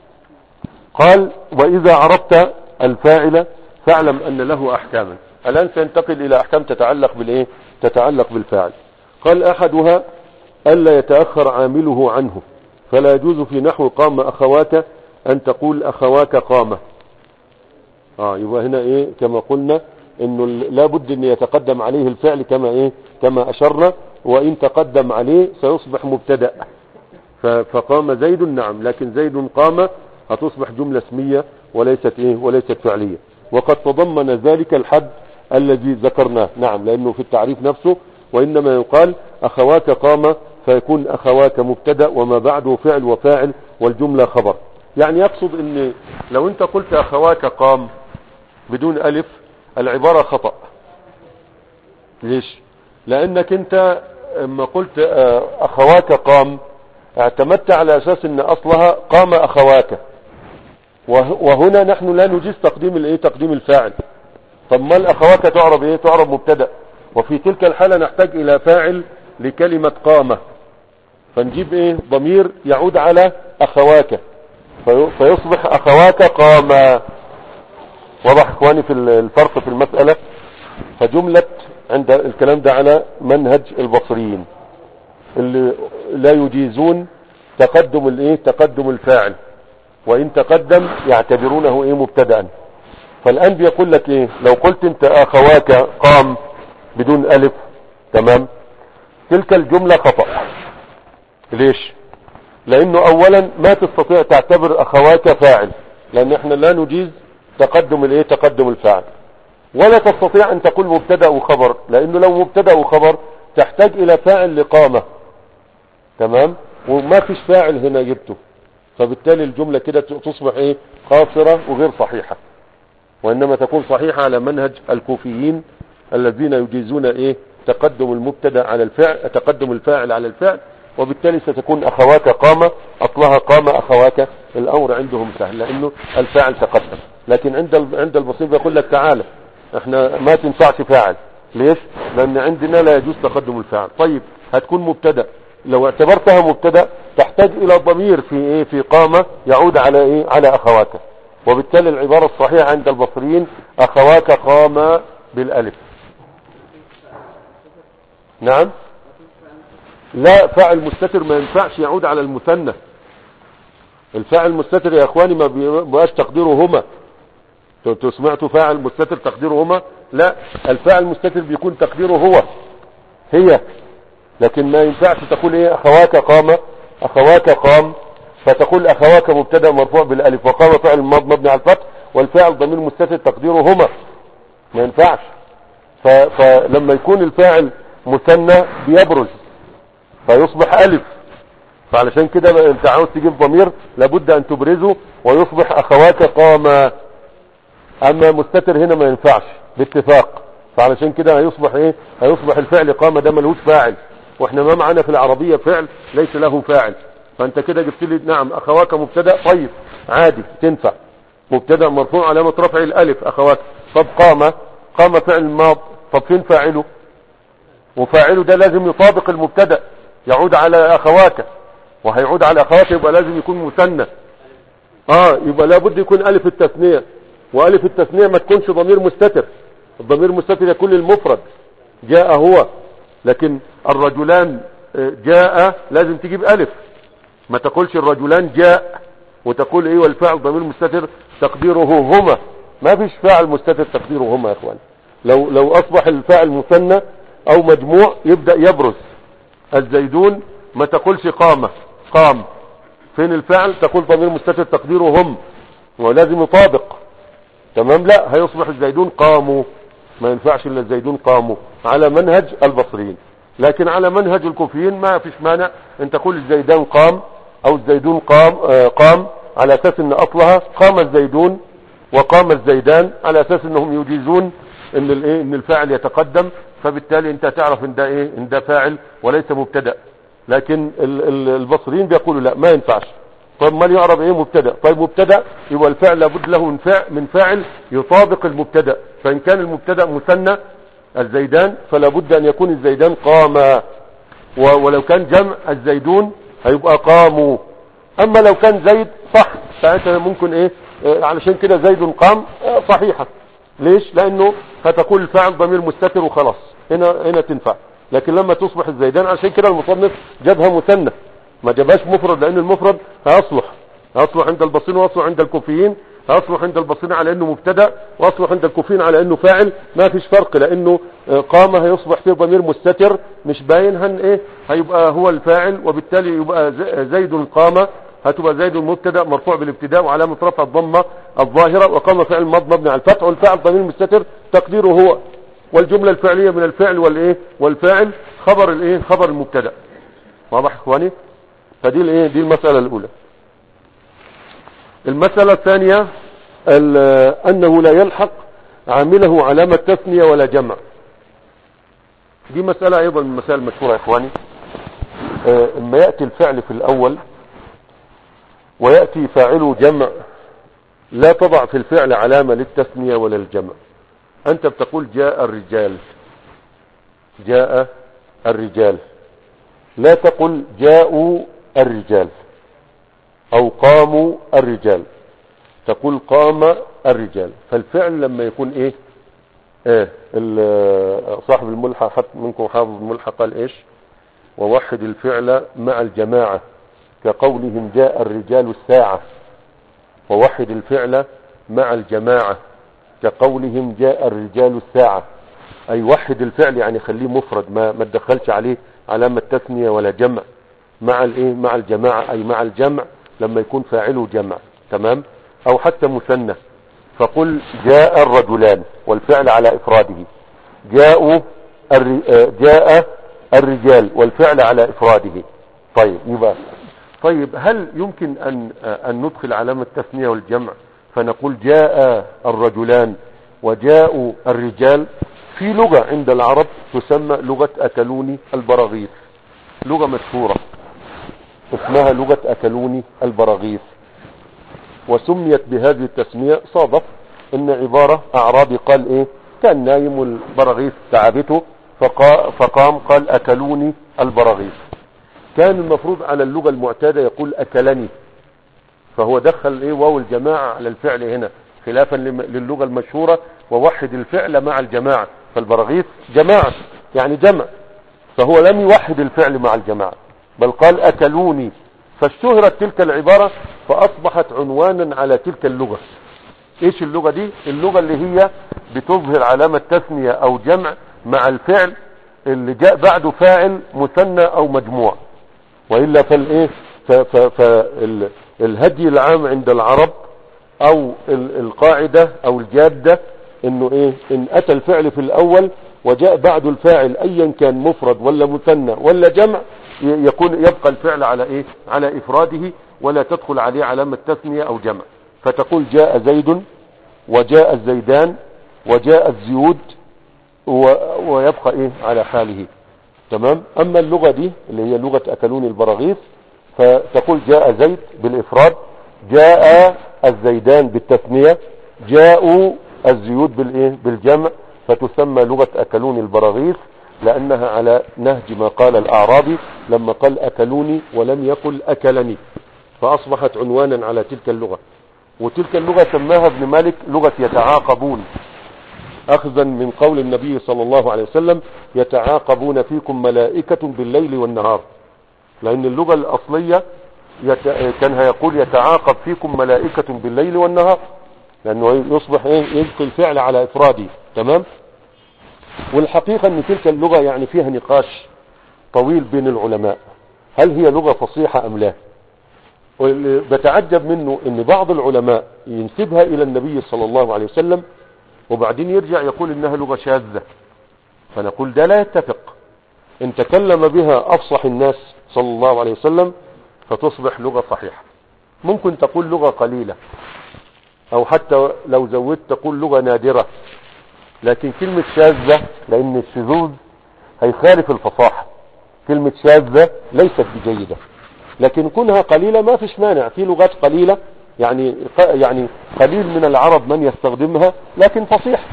قال وإذا عرفت الفاعل فاعلم أن له أحكاما الآن سينتقل إلى أحكام تتعلق بالإيه تتعلق بالفاعل قال أحدها ألا يتأخر عامله عنه فلا يجوز في نحو قام أخواك أن تقول أخواك قامة اه يبقى هنا ايه كما قلنا انه لابد ان يتقدم عليه الفعل كما ايه كما اشرنا وان تقدم عليه سيصبح مبتدا فقام زيد نعم لكن زيد قام هتصبح جملة اسمية وليست ايه وليست فعلية وقد تضمن ذلك الحد الذي ذكرناه نعم لانه في التعريف نفسه وانما يقال اخواك قام فيكون اخواك مبتدا وما بعده فعل وفاعل والجملة خبر يعني يقصد ان لو انت قلت اخواك قام بدون الف العبارة خطأ ليش لانك انت اما قلت اخواك قام اعتمدت على اساس ان اصلها قام اخواك وهنا نحن لا نجيز تقديم الايه تقديم الفاعل طب ما الاخواك تعرب ايه تعرب مبتدا وفي تلك الحالة نحتاج الى فاعل لكلمة قامة فنجيب ايه ضمير يعود على اخواك في- فيصبح اخواك قاما واضح اخواني في الفرق في المسألة فجملة عند الكلام ده على منهج البصريين اللي لا يجيزون تقدم الايه تقدم الفاعل وان تقدم يعتبرونه ايه مبتدأ فالان بيقول لك ايه لو قلت انت اخواك قام بدون الف تمام تلك الجملة خطأ ليش لانه اولا ما تستطيع تعتبر اخواك فاعل لان احنا لا نجيز تقدم الايه تقدم الفاعل ولا تستطيع ان تقول مبتدا وخبر لانه لو مبتدا وخبر تحتاج الى فاعل لقامه تمام وما فيش فاعل هنا جبته فبالتالي الجمله كده تصبح ايه قاصره وغير صحيحه وانما تكون صحيحه على منهج الكوفيين الذين يجيزون ايه تقدم المبتدا على الفعل تقدم الفاعل على الفعل وبالتالي ستكون اخواك قامه اصلها قام اخواك الامر عندهم سهل لانه الفاعل تقدم لكن عند ال- عند البصير بيقول لك تعالى احنا ما تنفعش فاعل ليش لان عندنا لا يجوز تقدم الفاعل طيب هتكون مبتدا لو اعتبرتها مبتدا تحتاج الى ضمير في ايه في قامه يعود على ايه على اخواك وبالتالي العباره الصحيحه عند البصريين اخواك قاما بالالف نعم لا فاعل مستتر ما ينفعش يعود على المثنى الفاعل المستتر يا اخواني ما بيبقاش تقديره هما انتوا سمعتوا فاعل مستتر تقديره هما لا الفاعل المستتر بيكون تقديره هو هي لكن ما ينفعش تقول ايه اخواك قام اخواك قام فتقول اخواك مبتدا مرفوع بالالف وقام فعل ماض مبني على الفتح والفاعل ضمير مستتر تقديره هما ما ينفعش ف... فلما يكون الفاعل مثنى بيبرز فيصبح الف فعلشان كده بقى انت عاوز تجيب ضمير لابد ان تبرزه ويصبح اخواك قاما اما مستتر هنا ما ينفعش باتفاق فعلشان كده هيصبح ايه هيصبح الفعل قام ده ملهوش فاعل واحنا ما معانا في العربية فعل ليس له فاعل فانت كده جبت لي نعم اخواك مبتدا طيب عادي تنفع مبتدا مرفوع علامة رفع الالف اخواك طب قام قام فعل ماض طب فين فاعله وفاعله ده لازم يطابق المبتدا يعود على اخواك وهيعود على اخواك يبقى لازم يكون مثنى اه يبقى لابد يكون الف التثنيه والف التثنيه ما تكونش ضمير مستتر الضمير المستتر يكون للمفرد جاء هو لكن الرجلان آه، جاء لازم تجيب الف ما تقولش الرجلان جاء وتقول ايه والفاعل ضمير مستتر تقديره هما ما فيش فاعل مستتر تقديره هما يا اخوان لو لو اصبح الفاعل مثنى او مجموع يبدا يبرز الزيدون ما تقولش قام قام فين الفعل تقول ضمير مستتر تقديره هم ولازم يطابق تمام لا هيصبح الزيدون قاموا ما ينفعش الا الزيدون قاموا على منهج البصريين لكن على منهج الكوفيين ما فيش مانع ان تقول الزيدان قام او الزيدون قام آه قام على اساس ان اصلها قام الزيدون وقام الزيدان على اساس انهم يجيزون ان الايه ان الفاعل يتقدم فبالتالي انت تعرف ان ده ايه ان ده فاعل وليس مبتدا لكن ال- ال- البصريين بيقولوا لا ما ينفعش طيب ما يعرف ايه مبتدا طيب مبتدا يبقى الفعل لابد له من فاعل من فاعل يطابق المبتدا فان كان المبتدا مثنى الزيدان فلا بد ان يكون الزيدان قاما و- ولو كان جمع الزيدون هيبقى قاموا اما لو كان زيد صح فانت ممكن ايه آه، علشان كده زيد قام آه، صحيحه ليش لانه هتقول الفاعل ضمير مستتر وخلاص هنا هنا تنفع لكن لما تصبح الزيدان عشان كده المصنف جابها مثنى ما جابهاش مفرد لان المفرد هيصلح هيصلح عند البصريين ويصلح عند الكوفيين هيصلح عند البصريين على انه مبتدا واصلح عند الكوفيين على انه فاعل ما فيش فرق لانه آه، قام هيصبح فيه ضمير مستتر مش باين هن ايه هيبقى هو الفاعل وبالتالي يبقى ز- زيد قام هتبقى زيد مبتدا مرفوع بالابتداء وعلامه رفع الضمه الظاهره وقام فعل ماض مبني على الفتح والفاعل ضمير مستتر تقديره هو والجمله الفعليه من الفعل والايه والفاعل خبر الايه خبر المبتدا واضح يا اخواني فدي الايه دي المساله الاولى المساله الثانيه ال- انه لا يلحق عامله علامه تثنيه ولا جمع دي مساله ايضا من المسائل المشهوره يا اخواني آه، اما ياتي الفعل في الاول ويأتي فاعله جمع لا تضع في الفعل علامة للتثنية ولا الجمع أنت بتقول جاء الرجال جاء الرجال لا تقل جاءوا الرجال او قاموا الرجال تقول قام الرجال فالفعل لما يكون ايه ايه ال- صاحب الملحق حتى منكم حافظ الملحق قال ايش ووحد الفعل مع الجماعة كقولهم جاء الرجال الساعة ووحد الفعل مع الجماعة كقولهم جاء الرجال الساعة اي وحد الفعل يعني خليه مفرد ما ما تدخلش عليه علامة تثنية ولا جمع مع الايه مع الجماعة اي مع الجمع لما يكون فاعله جمع تمام او حتى مثنى فقل جاء الرجلان والفعل على افراده جاءوا الر... آه، جاء الرجال والفعل على افراده طيب يبقى طيب هل يمكن ان آه، ان ندخل علامة التثنية والجمع فنقول جاء الرجلان وجاءوا الرجال في لغة عند العرب تسمى لغة أكلوني البراغيث لغة مشهورة اسمها لغة أكلوني البراغيث وسميت بهذه التسمية صادف ان عبارة اعرابي قال ايه كان نايم والبراغيث تعبته فقا فقام قال اكلوني البراغيث كان المفروض على اللغة المعتادة يقول اكلني فهو دخل ايه واو الجماعة على الفعل هنا خلافا لم- للغة المشهورة ووحد الفعل مع الجماعة فالبراغيث جماعة يعني جمع فهو لم يوحد الفعل مع الجماعة بل قال أكلوني فاشتهرت تلك العبارة فأصبحت عنوانا على تلك اللغة ايش اللغة دي اللغة اللي هي بتظهر علامة تثنية او جمع مع الفعل اللي جاء بعده فاعل مثنى او مجموع وإلا فالايه فالهدي العام عند العرب او ال- القاعدة او الجادة انه ايه ان اتى الفعل في الاول وجاء بعد الفاعل ايا كان مفرد ولا مثنى ولا جمع ي- يكون يبقى الفعل على ايه على افراده ولا تدخل عليه علامة تثنية او جمع فتقول جاء زيد وجاء الزيدان وجاء الزيود و- ويبقى ايه على حاله تمام اما اللغة دي اللي هي لغة اكلون البراغيث فتقول جاء زيد بالافراد جاء الزيدان بالتثنية جاءوا الزيود بالايه بالجمع فتسمى لغة اكلون البراغيث لانها على نهج ما قال الاعرابي لما قال اكلوني ولم يقل اكلني فاصبحت عنوانا على تلك اللغة وتلك اللغة سماها ابن مالك لغة يتعاقبون اخذا من قول النبي صلى الله عليه وسلم يتعاقبون فيكم ملائكة بالليل والنهار لان اللغة الاصلية يت... كان هيقول يتعاقب فيكم ملائكة بالليل والنهار لانه يصبح ايه يلقي الفعل على افراده تمام والحقيقة ان تلك اللغة يعني فيها نقاش طويل بين العلماء هل هي لغة فصيحة ام لا واللي بتعجب منه ان بعض العلماء ينسبها الى النبي صلى الله عليه وسلم وبعدين يرجع يقول انها لغة شاذة فنقول ده لا يتفق ان تكلم بها افصح الناس صلى الله عليه وسلم فتصبح لغة صحيحة ممكن تقول لغة قليلة او حتى لو زودت تقول لغة نادرة لكن كلمة شاذة لان الشذوذ هيخالف الفصاحة كلمة شاذة ليست بجيدة لكن كونها قليلة ما فيش مانع في لغات قليلة يعني يعني قليل من العرب من يستخدمها لكن فصيح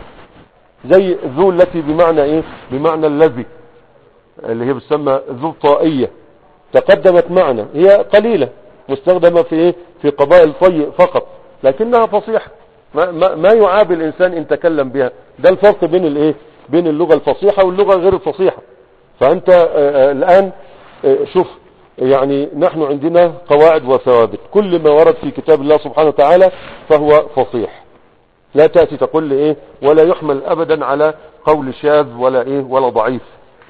زي ذو التي بمعنى ايه بمعنى الذي اللي هي بتسمى ذو طائية تقدمت معنا هي قليلة مستخدمة في ايه في قبائل طي فقط لكنها فصيحة ما, ما, ما يعاب الانسان ان تكلم بها ده الفرق بين الايه بين اللغة الفصيحة واللغة غير الفصيحة فانت آه، آه، الان آه، شوف يعني نحن عندنا قواعد وثوابت كل ما ورد في كتاب الله سبحانه وتعالى فهو فصيح لا تأتي تقول لي ايه ولا يحمل ابدا على قول شاذ ولا ايه ولا ضعيف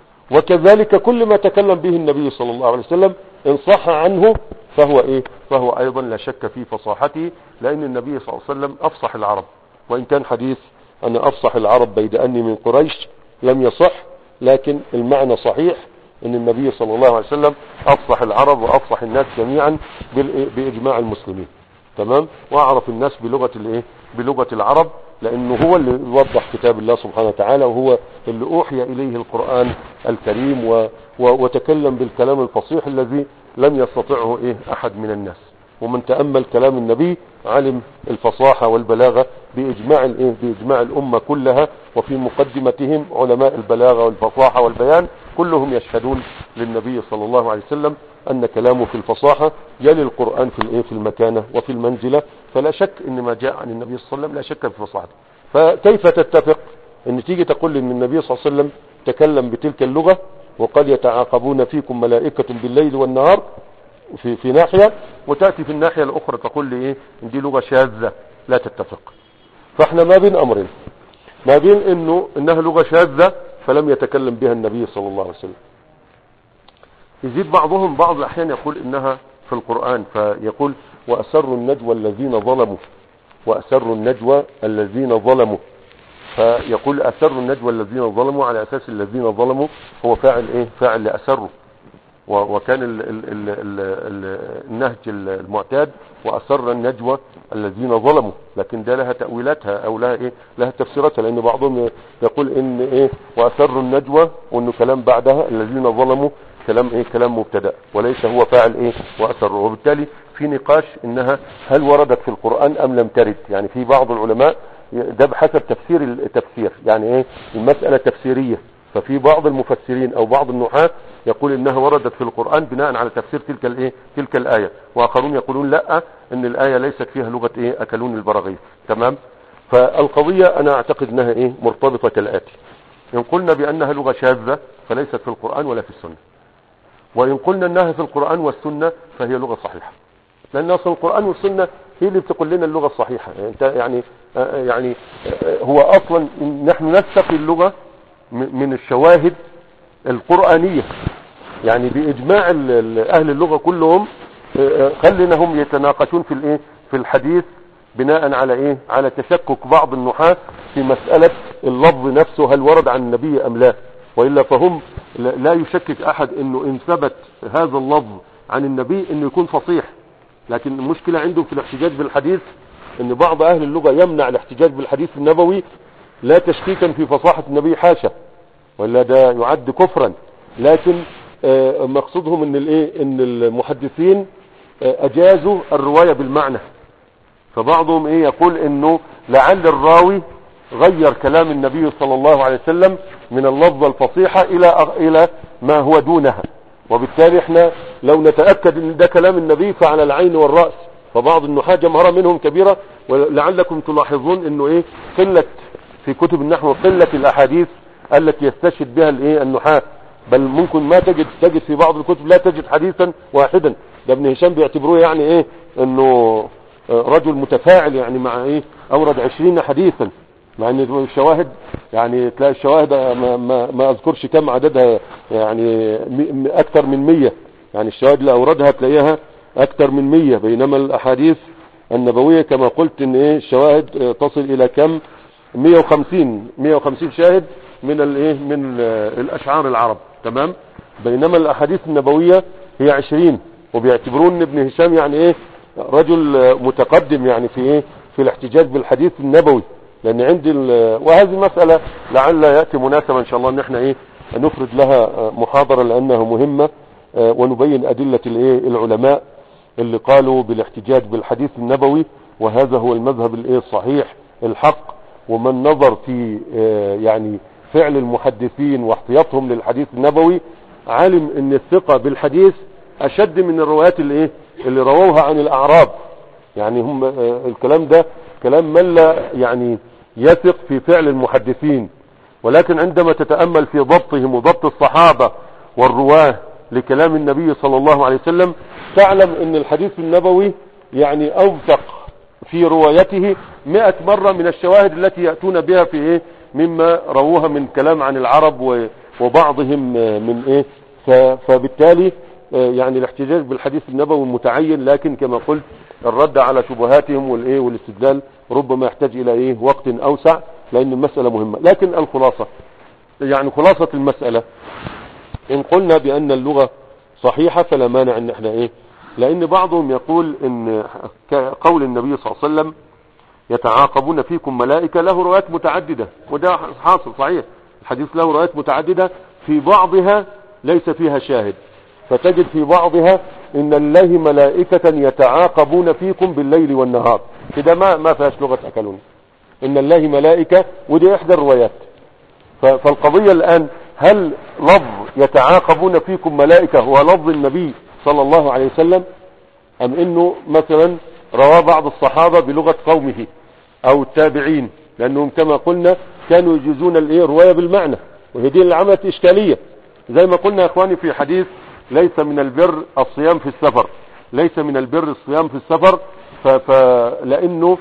وكذلك كل ما تكلم به النبي صلى الله عليه وسلم ان صح عنه فهو ايه فهو ايضا لا شك في فصاحته لان النبي صلى الله عليه وسلم افصح العرب وان كان حديث ان افصح العرب بيد اني من قريش لم يصح لكن المعنى صحيح ان النبي صلى الله عليه وسلم افصح العرب وافصح الناس جميعا بالإيه؟ باجماع المسلمين تمام واعرف الناس بلغة الايه بلغة العرب لانه هو اللي يوضح كتاب الله سبحانه وتعالى وهو اللي اوحي اليه القرآن الكريم و و وتكلم بالكلام الفصيح الذي لم يستطعه ايه احد من الناس ومن تأمل كلام النبي علم الفصاحة والبلاغة بإجماع الايه بإجماع الأمة كلها وفي مقدمتهم علماء البلاغة والفصاحة والبيان كلهم يشهدون للنبي صلى الله عليه وسلم أن كلامه في الفصاحة يلي القرآن في الإيه في المكانة وفي المنزلة فلا شك أن ما جاء عن النبي صلى الله عليه وسلم لا شك في فصاحته فكيف تتفق أن تيجي تقول أن النبي صلى الله عليه وسلم تكلم بتلك اللغة وقد يتعاقبون فيكم ملائكة بالليل والنهار في, في ناحية وتأتي في الناحية الأخرى تقول لي إيه إن دي لغة شاذة لا تتفق فاحنا ما بين أمرين ما بين إنه إنها لغة شاذة فلم يتكلم بها النبي صلى الله عليه وسلم يزيد بعضهم بعض الأحيان يقول إنها في القرآن فيقول وأسروا النجوى الذين ظلموا وأسروا النجوى الذين ظلموا فيقول أسروا النجوى الذين ظلموا على أساس الذين ظلموا هو فاعل إيه فاعل لأسروا و- وكان ال ال ال ال ال النهج المعتاد وأسر النجوى الذين ظلموا لكن ده لها تأويلاتها أو لها إيه لها تفسيراتها لأن بعضهم يقول إن إيه وأسر النجوى وإنه كلام بعدها الذين ظلموا كلام إيه كلام مبتدأ وليس هو فاعل إيه وأسر وبالتالي في نقاش إنها هل وردت في القرآن أم لم ترد يعني في بعض العلماء ده بحسب تفسير التفسير يعني إيه المسألة تفسيرية ففي بعض المفسرين او بعض النحاة يقول انها وردت في القرآن بناء على تفسير تلك الايه تلك الاية واخرون يقولون لا ان الاية ليست فيها لغة ايه اكلون البراغيث تمام فالقضية انا اعتقد انها ايه مرتبطة كالاتي ان قلنا بانها لغة شاذة فليست في القرآن ولا في السنة وان قلنا انها في القرآن والسنة فهي لغة صحيحة لان اصلا القرآن والسنة هي اللي بتقول لنا اللغة الصحيحة يعني انت يعني آه، يعني آه، هو اصلا نحن نستقي اللغة م- من الشواهد القرآنية يعني بإجماع ال- ال- أهل اللغة كلهم آه، آه، خلينا هم يتناقشون في الإيه في الحديث بناء على إيه على تشكك بعض النحاة في مسألة اللفظ نفسه هل ورد عن النبي أم لا وإلا فهم لا لا يشكك أحد إنه إن ثبت هذا اللفظ عن النبي إنه يكون فصيح لكن المشكلة عندهم في الاحتجاج بالحديث ان بعض اهل اللغة يمنع الاحتجاج بالحديث النبوي لا تشكيكا في فصاحة النبي حاشا ولا ده يعد كفرا لكن آه، مقصودهم ان الايه ان المحدثين آه، اجازوا الرواية بالمعنى فبعضهم ايه يقول انه لعل الراوي غير كلام النبي صلى الله عليه وسلم من اللفظة الفصيحة الى الى ما هو دونها وبالتالي احنا لو نتأكد ان ده كلام النبي فعلى العين والرأس فبعض النحاة جمهرة منهم كبيرة ولعلكم تلاحظون انه ايه قلة في كتب النحو قلة الاحاديث التي يستشهد بها الايه النحاة بل ممكن ما تجد تجد في بعض الكتب لا تجد حديثا واحدا ده ابن هشام بيعتبروه يعني ايه انه رجل متفاعل يعني مع ايه اورد عشرين حديثا مع ان الشواهد يعني تلاقي الشواهد ما, ما, ما اذكرش كم عددها يعني م- م- اكثر من مية يعني الشواهد اللي اوردها تلاقيها اكثر من مية بينما الاحاديث النبوية كما قلت ان ايه الشواهد آه، تصل الى كم 150 150 شاهد من الايه من آه، الاشعار العرب تمام بينما الاحاديث النبوية هي 20 وبيعتبرون ان ابن هشام يعني ايه رجل آه، متقدم يعني في ايه في الاحتجاج بالحديث النبوي لان عندي ال- وهذه مسألة لعل يأتي مناسبة ان شاء الله ان احنا ايه نفرد لها آه، محاضرة لانها مهمة آه، ونبين ادلة الايه العلماء اللي قالوا بالاحتجاج بالحديث النبوي وهذا هو المذهب الايه الصحيح الحق ومن نظر في آه، يعني فعل المحدثين واحتياطهم للحديث النبوي علم ان الثقة بالحديث اشد من الروايات اللي ايه اللي رووها عن الاعراب يعني هم آه، الكلام ده كلام من لا يعني يثق في فعل المحدثين ولكن عندما تتأمل في ضبطهم وضبط الصحابة والرواه لكلام النبي صلى الله عليه وسلم تعلم ان الحديث النبوي يعني اوثق في روايته مئة مرة من الشواهد التي يأتون بها في ايه مما رووها من كلام عن العرب و- وبعضهم آه، من ايه ف- فبالتالي آه، يعني الاحتجاج بالحديث النبوي متعين لكن كما قلت الرد على شبهاتهم والايه والاستدلال ربما يحتاج الى ايه وقت اوسع لان المسألة مهمة لكن الخلاصة يعني خلاصة المسألة ان قلنا بان اللغة صحيحة فلا مانع ان احنا ايه لان بعضهم يقول ان ك- قول النبي صلى الله عليه وسلم يتعاقبون فيكم ملائكة له روايات متعددة وده حاصل صحيح الحديث له روايات متعددة في بعضها ليس فيها شاهد فتجد في بعضها ان الله ملائكة يتعاقبون فيكم بالليل والنهار كده ما ما فيهاش لغة اكلون ان الله ملائكة ودي احدى الروايات ف- فالقضية الان هل لفظ يتعاقبون فيكم ملائكة هو لفظ النبي صلى الله عليه وسلم ام انه مثلا رواه بعض الصحابة بلغة قومه او التابعين لانهم كما قلنا كانوا يجيزون الايه رواية بالمعنى وهي دي اللي عملت اشكالية زي ما قلنا يا اخواني في حديث ليس من البر الصيام في السفر ليس من البر الصيام في السفر ف... ف... لانه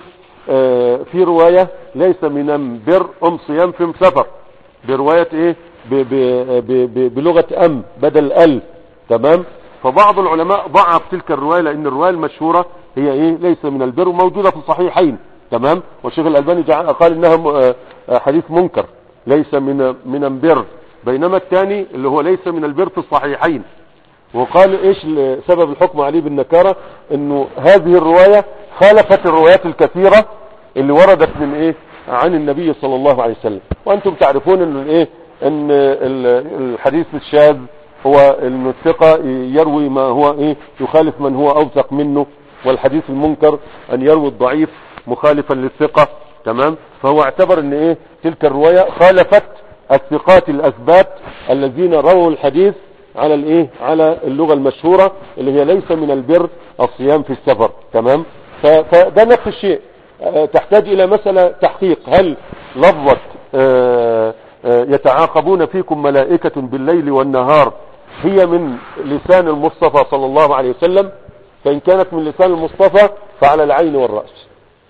آه، في رواية ليس من البر ام صيام في سفر برواية ايه ب... ب... ب... ب... بلغة ام بدل ال تمام فبعض العلماء ضعف تلك الرواية لان الرواية المشهورة هي ايه ليس من البر وموجودة في الصحيحين تمام والشيخ الالباني جع- قال انها م- آه، آه، حديث منكر ليس من من البر بينما الثاني اللي هو ليس من البر في الصحيحين وقال ايش ال- سبب الحكم عليه بالنكارة انه هذه الرواية خالفت الروايات الكثيرة اللي وردت من ايه عن النبي صلى الله عليه وسلم وانتم تعرفون ان الايه ان ال- الحديث الشاذ هو ان الثقة يروي ما هو ايه يخالف من هو اوثق منه والحديث المنكر ان يروي الضعيف مخالفا للثقة تمام فهو اعتبر ان ايه تلك الرواية خالفت الثقات الاثبات الذين رووا الحديث على الايه على اللغة المشهورة اللي هي ليس من البر الصيام في السفر تمام ف- فده نفس الشيء آه، تحتاج الى مسألة تحقيق هل لفظة آه، آه، يتعاقبون فيكم ملائكة بالليل والنهار هي من لسان المصطفى صلى الله عليه وسلم فإن كانت من لسان المصطفى فعلى العين والرأس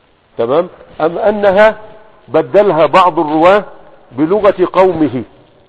تمام أم أنها بدلها بعض الرواة بلغة قومه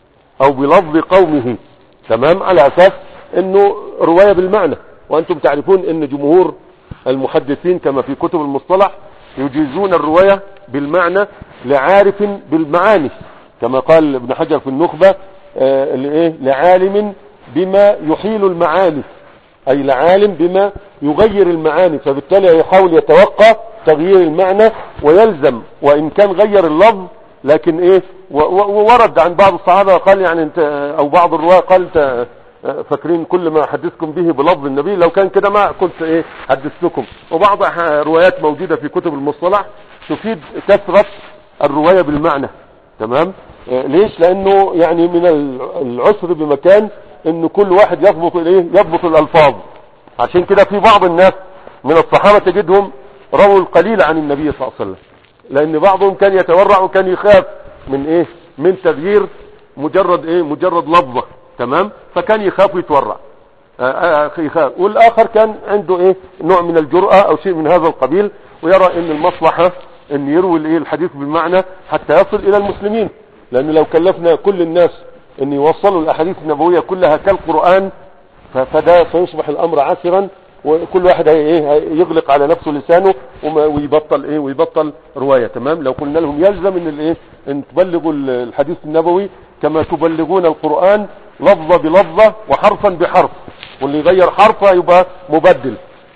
أو بلفظ قومه تمام على أساس أنه رواية بالمعنى وأنتم تعرفون أن جمهور المحدثين كما في كتب المصطلح يجيزون الرواية بالمعنى لعارف بالمعاني كما قال ابن حجر في النخبة آه، لإيه؟ لعالم بما يحيل المعاني أي لعالم بما يغير المعاني فبالتالي يحاول يتوقع تغيير المعنى ويلزم وإن كان غير اللفظ لكن إيه و- و- وورد عن بعض الصحابة قال يعني انت أو بعض الرواة قال انت فاكرين كل ما حدثكم به بلفظ النبي لو كان كده ما كنت ايه حدثتكم وبعض ح- روايات موجودة في كتب المصطلح تفيد كثرة الرواية بالمعنى تمام آه، ليش لانه يعني من ال- العسر بمكان ان كل واحد يضبط الايه يضبط الالفاظ عشان كده في بعض الناس من الصحابة تجدهم رووا القليل عن النبي صلى الله عليه وسلم لان بعضهم كان يتورع وكان يخاف من ايه من تغيير مجرد ايه مجرد لفظة تمام فكان يخاف ويتورع آه، آه، يخاف والاخر كان عنده ايه نوع من الجرأة او شيء من هذا القبيل ويرى ان المصلحة ان يروي الايه الحديث بالمعنى حتى يصل الى المسلمين لان لو كلفنا كل الناس ان يوصلوا الاحاديث النبوية كلها كالقرآن ف- فده سيصبح الامر عسرا وكل واحد هي ايه هي- يغلق على نفسه لسانه وما- ويبطل ايه ويبطل رواية تمام لو قلنا لهم يلزم ان الايه ان تبلغوا ال- الحديث النبوي كما تبلغون القرآن لفظة بلفظة وحرفا بحرف واللي يغير حرفه يبقى مبدل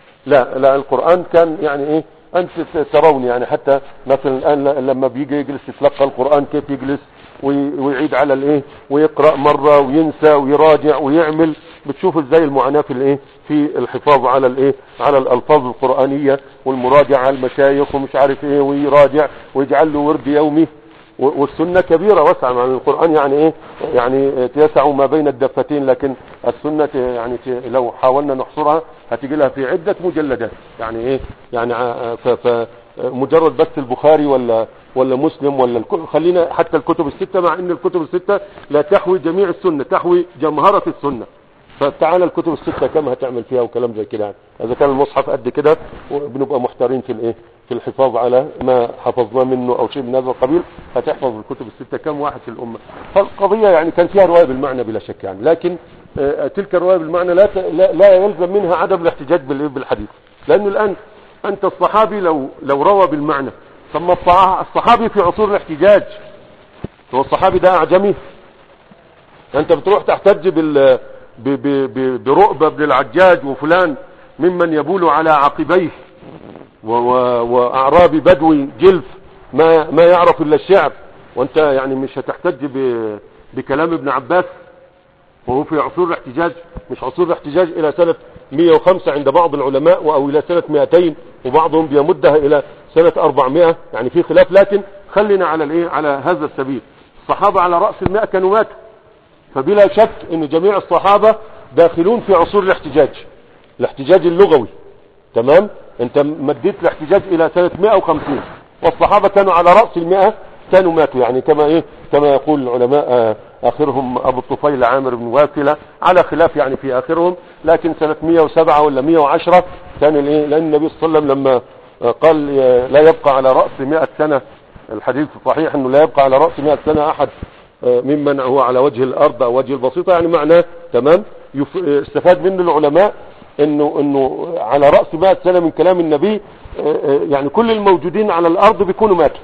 لا لا القرآن كان يعني ايه انت ت- ترون يعني حتى مثلا الان ل- لما بيجي يجلس يتلقى القرآن كيف يجلس وي- ويعيد على الايه ويقرأ مرة وينسى ويراجع ويعمل بتشوف ازاي المعاناة في الايه في الحفاظ على الايه على الالفاظ القرآنية والمراجعة على المشايخ ومش عارف ايه ويراجع ويجعل له ورد يومي و- والسنة كبيرة واسعة مع القرآن يعني ايه يعني تيسع ما بين الدفتين لكن السنة ت- يعني ت- لو حاولنا نحصرها هتجي لها في عدة مجلدات يعني ايه يعني ع- ف ف مجرد بس البخاري ولا ولا مسلم ولا الك- خلينا حتى الكتب الستة مع ان الكتب الستة لا تحوي جميع السنة تحوي جمهرة السنة فتعالى الكتب الستة كم هتعمل فيها وكلام زي كده يعني اذا كان المصحف قد كده بنبقى محتارين في الايه في الحفاظ على ما حفظناه منه او شيء من هذا القبيل هتحفظ الكتب الستة كم واحد في الامة فالقضية يعني كان فيها رواية بالمعنى بلا شك يعني لكن آه، تلك الرواية بالمعنى لا ت- لا, لا يلزم منها عدم الاحتجاج بالإيه؟ بالحديث لانه الان انت الصحابي لو لو روى بالمعنى ثم الصح- الصحابي في عصور الاحتجاج هو الصحابي ده اعجمي انت بتروح تحتج بال ب- ب- ب- برؤبة بن العجاج وفلان ممن يبول على عقبيه و- و- واعرابي بدوي جلف ما ما يعرف الا الشعر وانت يعني مش هتحتج ب- بكلام ابن عباس وهو في عصور الاحتجاج مش عصور الاحتجاج الى سنة 105 عند بعض العلماء او الى سنة 200 وبعضهم بيمدها الى سنة 400 يعني في خلاف لكن خلينا على الايه على هذا السبيل الصحابة على رأس المئة كانوا ماتوا فبلا شك ان جميع الصحابة داخلون في عصور الاحتجاج الاحتجاج اللغوي تمام انت مديت الاحتجاج الى سنة 150 والصحابة كانوا على رأس المئة كانوا ماتوا يعني كما ايه كما يقول العلماء آه، اخرهم ابو الطفيل عامر بن واكلة على خلاف يعني في اخرهم لكن سنة 107 ولا 110 كان الايه لان النبي صلى الله عليه وسلم لما آه، قال آه، لا يبقى على رأس 100 سنة الحديث الصحيح انه لا يبقى على رأس 100 سنة احد آه، ممن هو على وجه الارض او وجه البسيطة يعني معناه تمام يف- آه، استفاد منه العلماء انه انه على رأس 100 سنة من كلام النبي آه، آه، يعني كل الموجودين على الارض بيكونوا ماتوا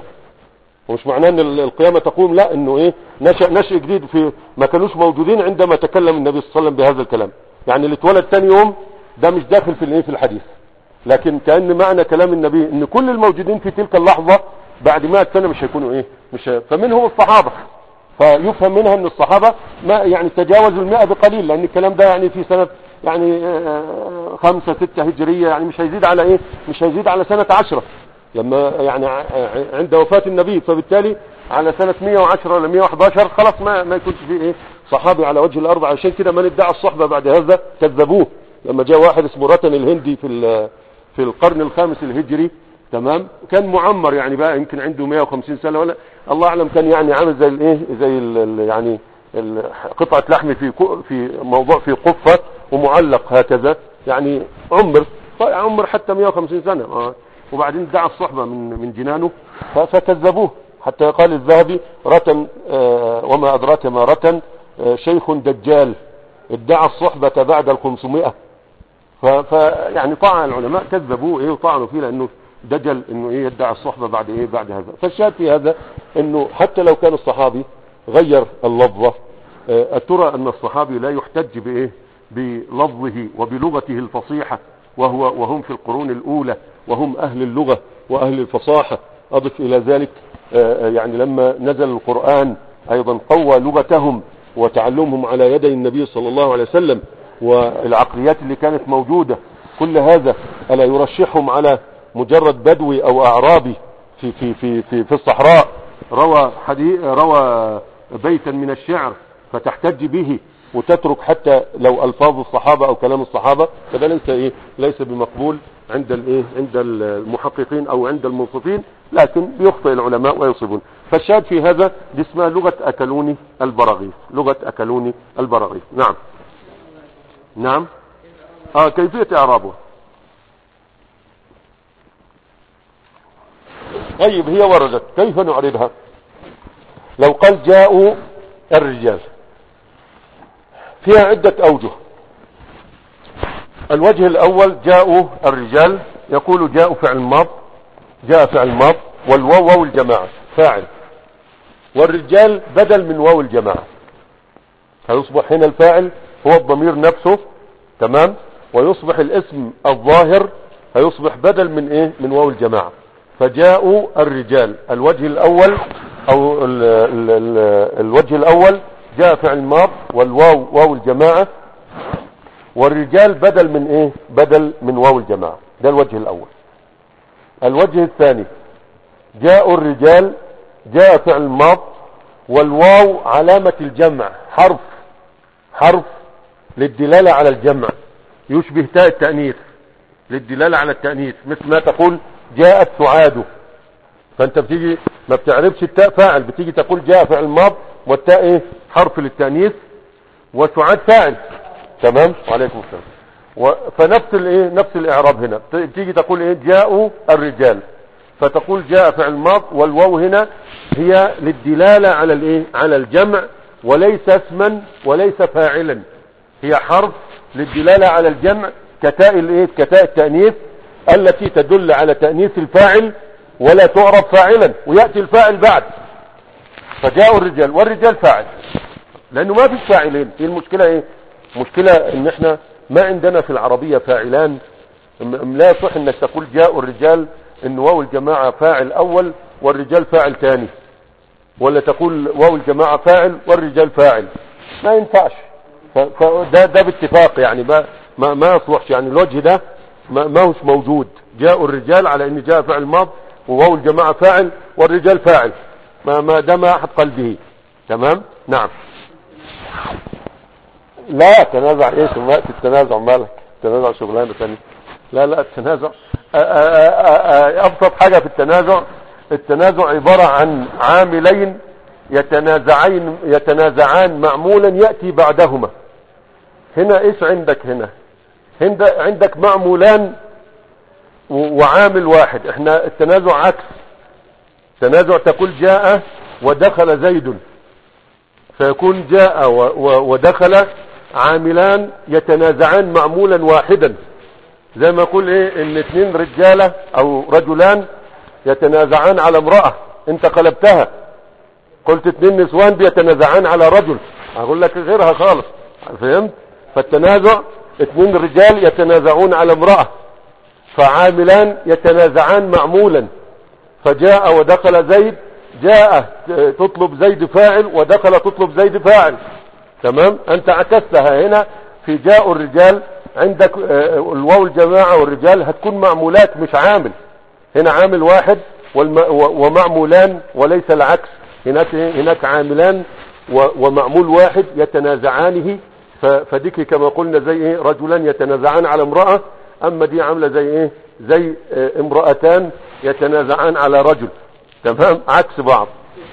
ومش معناه ان ال- القيامة تقوم لا انه ايه نشأ نشأ جديد في ما كانوش موجودين عندما تكلم النبي صلى الله عليه وسلم بهذا الكلام يعني اللي اتولد تاني يوم ده مش داخل في الايه في الحديث لكن كأن معنى كلام النبي ان كل الموجودين في تلك اللحظة بعد 100 سنة مش هيكونوا ايه مش هي... فمنهم الصحابة فيفهم منها ان الصحابة ما يعني تجاوزوا المئة بقليل لان الكلام ده يعني في سنة يعني آه، خمسة ستة هجرية يعني مش هيزيد على ايه مش هيزيد على سنة عشرة لما يعني ع- ع- عند وفاة النبي فبالتالي على سنة 110 ولا 111 خلاص ما ما يكونش فيه ايه صحابي على وجه الارض عشان كده من ادعى الصحبة بعد هذا كذبوه لما جاء واحد اسمه رتن الهندي في ال- في القرن الخامس الهجري تمام كان معمر يعني بقى يمكن عنده 150 سنة ولا الله اعلم كان يعني عامل زي الايه زي ال ال يعني ال- قطعة لحم في كو- في موضوع في قفة ومعلق هكذا يعني عمر عمر حتى 150 سنة آه. وبعدين دعا الصحبة من من جنانه ف- فكذبوه حتى قال الذهبي رتن آه، وما أدراك ما رتن آه، شيخ دجال ادعى الصحبة بعد الخمسمائة ف ف يعني طعن العلماء كذبوه ايه وطعنوا فيه لانه دجل انه ايه يدعي الصحبه بعد ايه بعد هذا فالشاهد في هذا انه حتى لو كان الصحابي غير اللفظه آه، ترى ان الصحابي لا يحتج بايه بلفظه وبلغته الفصيحه وهو وهم في القرون الاولى وهم اهل اللغه واهل الفصاحه اضف الى ذلك آه، يعني لما نزل القران ايضا قوى لغتهم وتعلمهم على يدي النبي صلى الله عليه وسلم والعقليات اللي كانت موجودة كل هذا ألا يرشحهم على مجرد بدوي أو أعرابي في, في, في, في, في الصحراء روى, حدي... روى بيتا من الشعر فتحتج به وتترك حتى لو ألفاظ الصحابة أو كلام الصحابة فده ليس إيه ليس بمقبول عند الايه عند المحققين او عند المنصفين لكن يخطئ العلماء ويصيبون فالشاهد في هذا دي اسمها لغة اكلوني البراغيث لغة اكلوني البراغيث نعم نعم اه كيفية اعرابها طيب هي وردت كيف نعربها لو قال جاءوا الرجال فيها عدة اوجه الوجه الاول جاءوا الرجال يقول جاءوا فعل ماض جاء فعل ماض والواو واو الجماعة فاعل والرجال بدل من واو الجماعة فيصبح هنا الفاعل هو الضمير نفسه تمام ويصبح الاسم الظاهر هيصبح بدل من ايه من واو الجماعة فجاءوا الرجال الوجه الاول او ال ال ال الوجه الاول جاء فعل ماض والواو واو الجماعة والرجال بدل من ايه بدل من واو الجماعة ده الوجه الاول الوجه الثاني جاءوا الرجال جاء فعل ماض والواو علامة الجمع حرف حرف للدلالة على الجمع يشبه تاء التأنيث للدلالة على التأنيث مثل ما تقول جاءت سعاد فانت بتيجي ما بتعرفش التاء فاعل بتيجي تقول جاء فعل ماض والتاء ايه حرف للتأنيث وسعاد فاعل تمام وعليكم السلام و... فنفس الايه نفس الاعراب هنا تيجي تقول ايه جاءوا الرجال فتقول جاء فعل ماض والواو هنا هي للدلالة على الايه على الجمع وليس اسما وليس فاعلا هي حرف للدلالة على الجمع كتاء الايه كتاء التأنيث التي تدل على تأنيث الفاعل ولا تعرف فاعلا ويأتي الفاعل بعد فجاءوا الرجال والرجال فاعل لانه ما فيش فاعلين هي المشكلة ايه مشكلة ان احنا ما عندنا في العربية فاعلان م- لا يصح انك تقول جاء الرجال ان واو الجماعة فاعل اول والرجال فاعل ثاني ولا تقول واو الجماعة فاعل والرجال فاعل ما ينفعش ف- فده ده باتفاق يعني ما ما, ما يصلحش يعني الوجه ده ما, ما هوش موجود جاء الرجال على ان جاء فعل ماض وواو الجماعة فاعل والرجال فاعل ما ما ده ما احد قلبه تمام نعم لا تنازع ايش وقت التنازع مالك التنازع شغلانه ثانيه لا لا التنازع آآ آآ ابسط حاجه في التنازع التنازع عباره عن عاملين يتنازعين يتنازعان معمولا ياتي بعدهما هنا ايش عندك هنا هند- عندك معمولان و- وعامل واحد احنا التنازع عكس تنازع تقول جاء ودخل زيد فيكون جاء و- و- ودخل عاملان يتنازعان معمولا واحدا زي ما يقول ايه ان اتنين رجالة او رجلان يتنازعان على امرأة انت قلبتها قلت اتنين نسوان بيتنازعان على رجل اقول لك غيرها خالص فهمت فالتنازع اتنين رجال يتنازعون على امرأة فعاملان يتنازعان معمولا فجاء ودخل زيد جاء تطلب زيد فاعل ودخل تطلب زيد فاعل تمام انت عكستها هنا في جاء الرجال عندك آه، الواو الجماعة والرجال هتكون معمولات مش عامل هنا عامل واحد والم و- ومعمولان وليس العكس هناك هناك عاملان و- ومعمول واحد يتنازعانه ف- فديك كما قلنا زي ايه رجلان يتنازعان على امرأة اما دي عاملة زي ايه زي آه، امرأتان يتنازعان على رجل تمام عكس بعض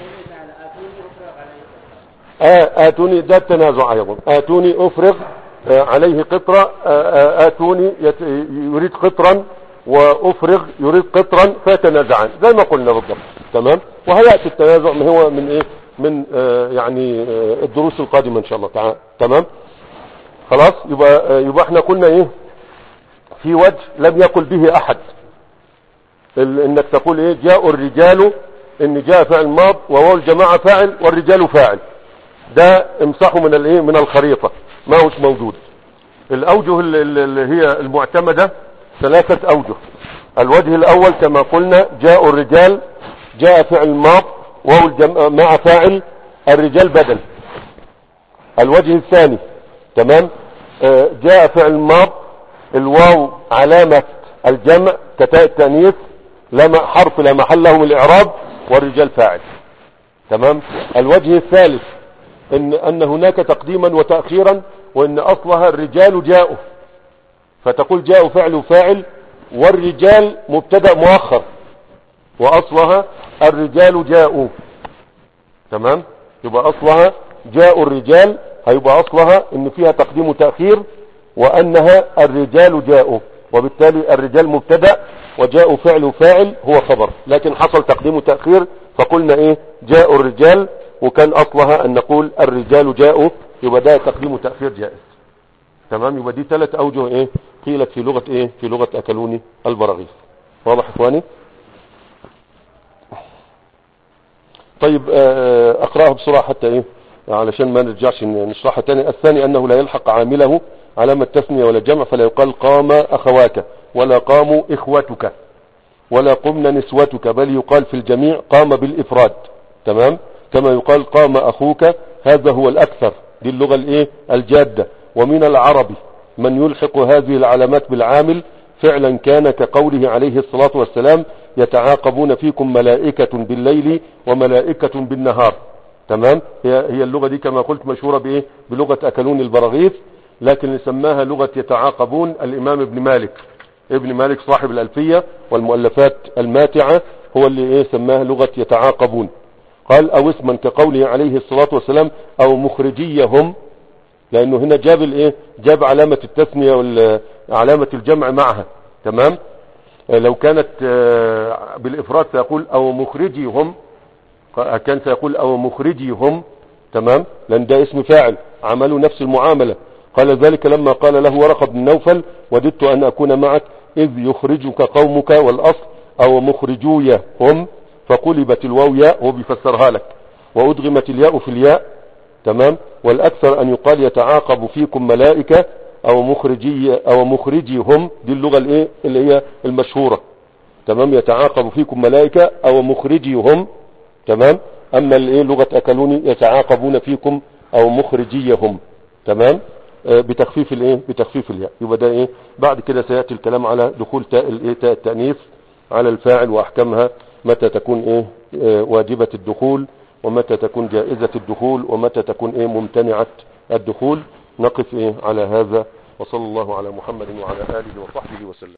آه آتوني ده التنازع أيضا آتوني أفرغ آه عليه قطرة آه آه آتوني يت- يريد قطرا وأفرغ يريد قطرا فيتنازعان زي ما قلنا بالضبط تمام وهيأتي التنازع من هو من إيه من آه يعني آه الدروس القادمة إن شاء الله تعالى تمام خلاص يبقى آه يبقى احنا قلنا إيه في وجه لم يقل به أحد ال- انك تقول ايه جاء الرجال ان جاء فعل ماض وهو الجماعة فاعل والرجال فاعل ده امسحه من الايه من الخريطة ما هوش موجود الاوجه ال- ال- اللي هي المعتمدة ثلاثة اوجه الوجه الاول كما قلنا جاء الرجال جاء فعل ماض وهو الجم... مع فاعل الرجال بدل الوجه الثاني تمام آه، جاء فعل ماض الواو علامة الجمع كتاء التأنيث لما حرف لا محل له من الإعراب والرجال فاعل تمام الوجه الثالث إن, أن هناك تقديما وتأخيرا وإن أصلها الرجال جاءوا فتقول جاءوا فعل وفاعل والرجال مبتدأ مؤخر وأصلها الرجال جاءوا تمام يبقى أصلها جاءوا الرجال هيبقى أصلها إن فيها تقديم وتأخير وأنها الرجال جاءوا وبالتالي الرجال مبتدأ وجاءوا فعل وفاعل هو خبر لكن حصل تقديم وتأخير فقلنا إيه جاءوا الرجال وكان أصلها أن نقول الرجال جاءوا يبقى ده تقديم وتأخير جائز تمام يبقى دي ثلاث أوجه إيه قيلت في لغة إيه في لغة أكلوني البراغيث واضح إخواني طيب آه، اقراها بسرعة حتى ايه علشان ما نرجعش ن- نشرحها تاني الثاني انه لا يلحق عامله علامة تثنية ولا جمع فلا يقال قام اخواك ولا قاموا اخوتك ولا قمنا نسوتك بل يقال في الجميع قام بالافراد تمام كما يقال قام اخوك هذا هو الاكثر دي اللغة الايه الجادة ومن العرب من يلحق هذه العلامات بالعامل فعلا كان كقوله عليه الصلاة والسلام يتعاقبون فيكم ملائكة بالليل وملائكة بالنهار تمام هي, هي اللغة دي كما قلت مشهورة بايه بلغة اكلون البراغيث لكن اللي سماها لغة يتعاقبون الامام ابن مالك ابن مالك صاحب الالفية والمؤلفات الماتعة هو اللي ايه سماها لغة يتعاقبون قال او اسما كقوله عليه الصلاة والسلام او مخرجيهم لانه هنا جاب الايه جاب علامة التثنية وعلامة الجمع معها تمام آه، لو كانت آه، بالافراد سيقول او مخرجيهم ق- كان سيقول او مخرجيهم تمام لان ده اسم فاعل عملوا نفس المعاملة قال ذلك لما قال له ورقة بن نوفل وددت ان اكون معك اذ يخرجك قومك والاصل او مخرجويا هم فقلبت الواو ياء هو بيفسرها لك وادغمت الياء في الياء تمام والاكثر ان يقال يتعاقب فيكم ملائكة او مخرجي او مخرجي هم دي اللغة الايه اللي هي المشهورة تمام يتعاقب فيكم ملائكة او مخرجي هم تمام اما الايه لغة اكلوني يتعاقبون فيكم او مخرجيهم تمام آه بتخفيف الايه بتخفيف الياء يبقى ده ايه بعد كده سياتي الكلام على دخول تاء الايه تاء التانيث على الفاعل واحكامها متى تكون ايه آه، واجبة الدخول ومتى تكون جائزة الدخول ومتى تكون ايه ممتنعة الدخول نقف ايه على هذا وصلى الله على محمد وعلى آله وصحبه وسلم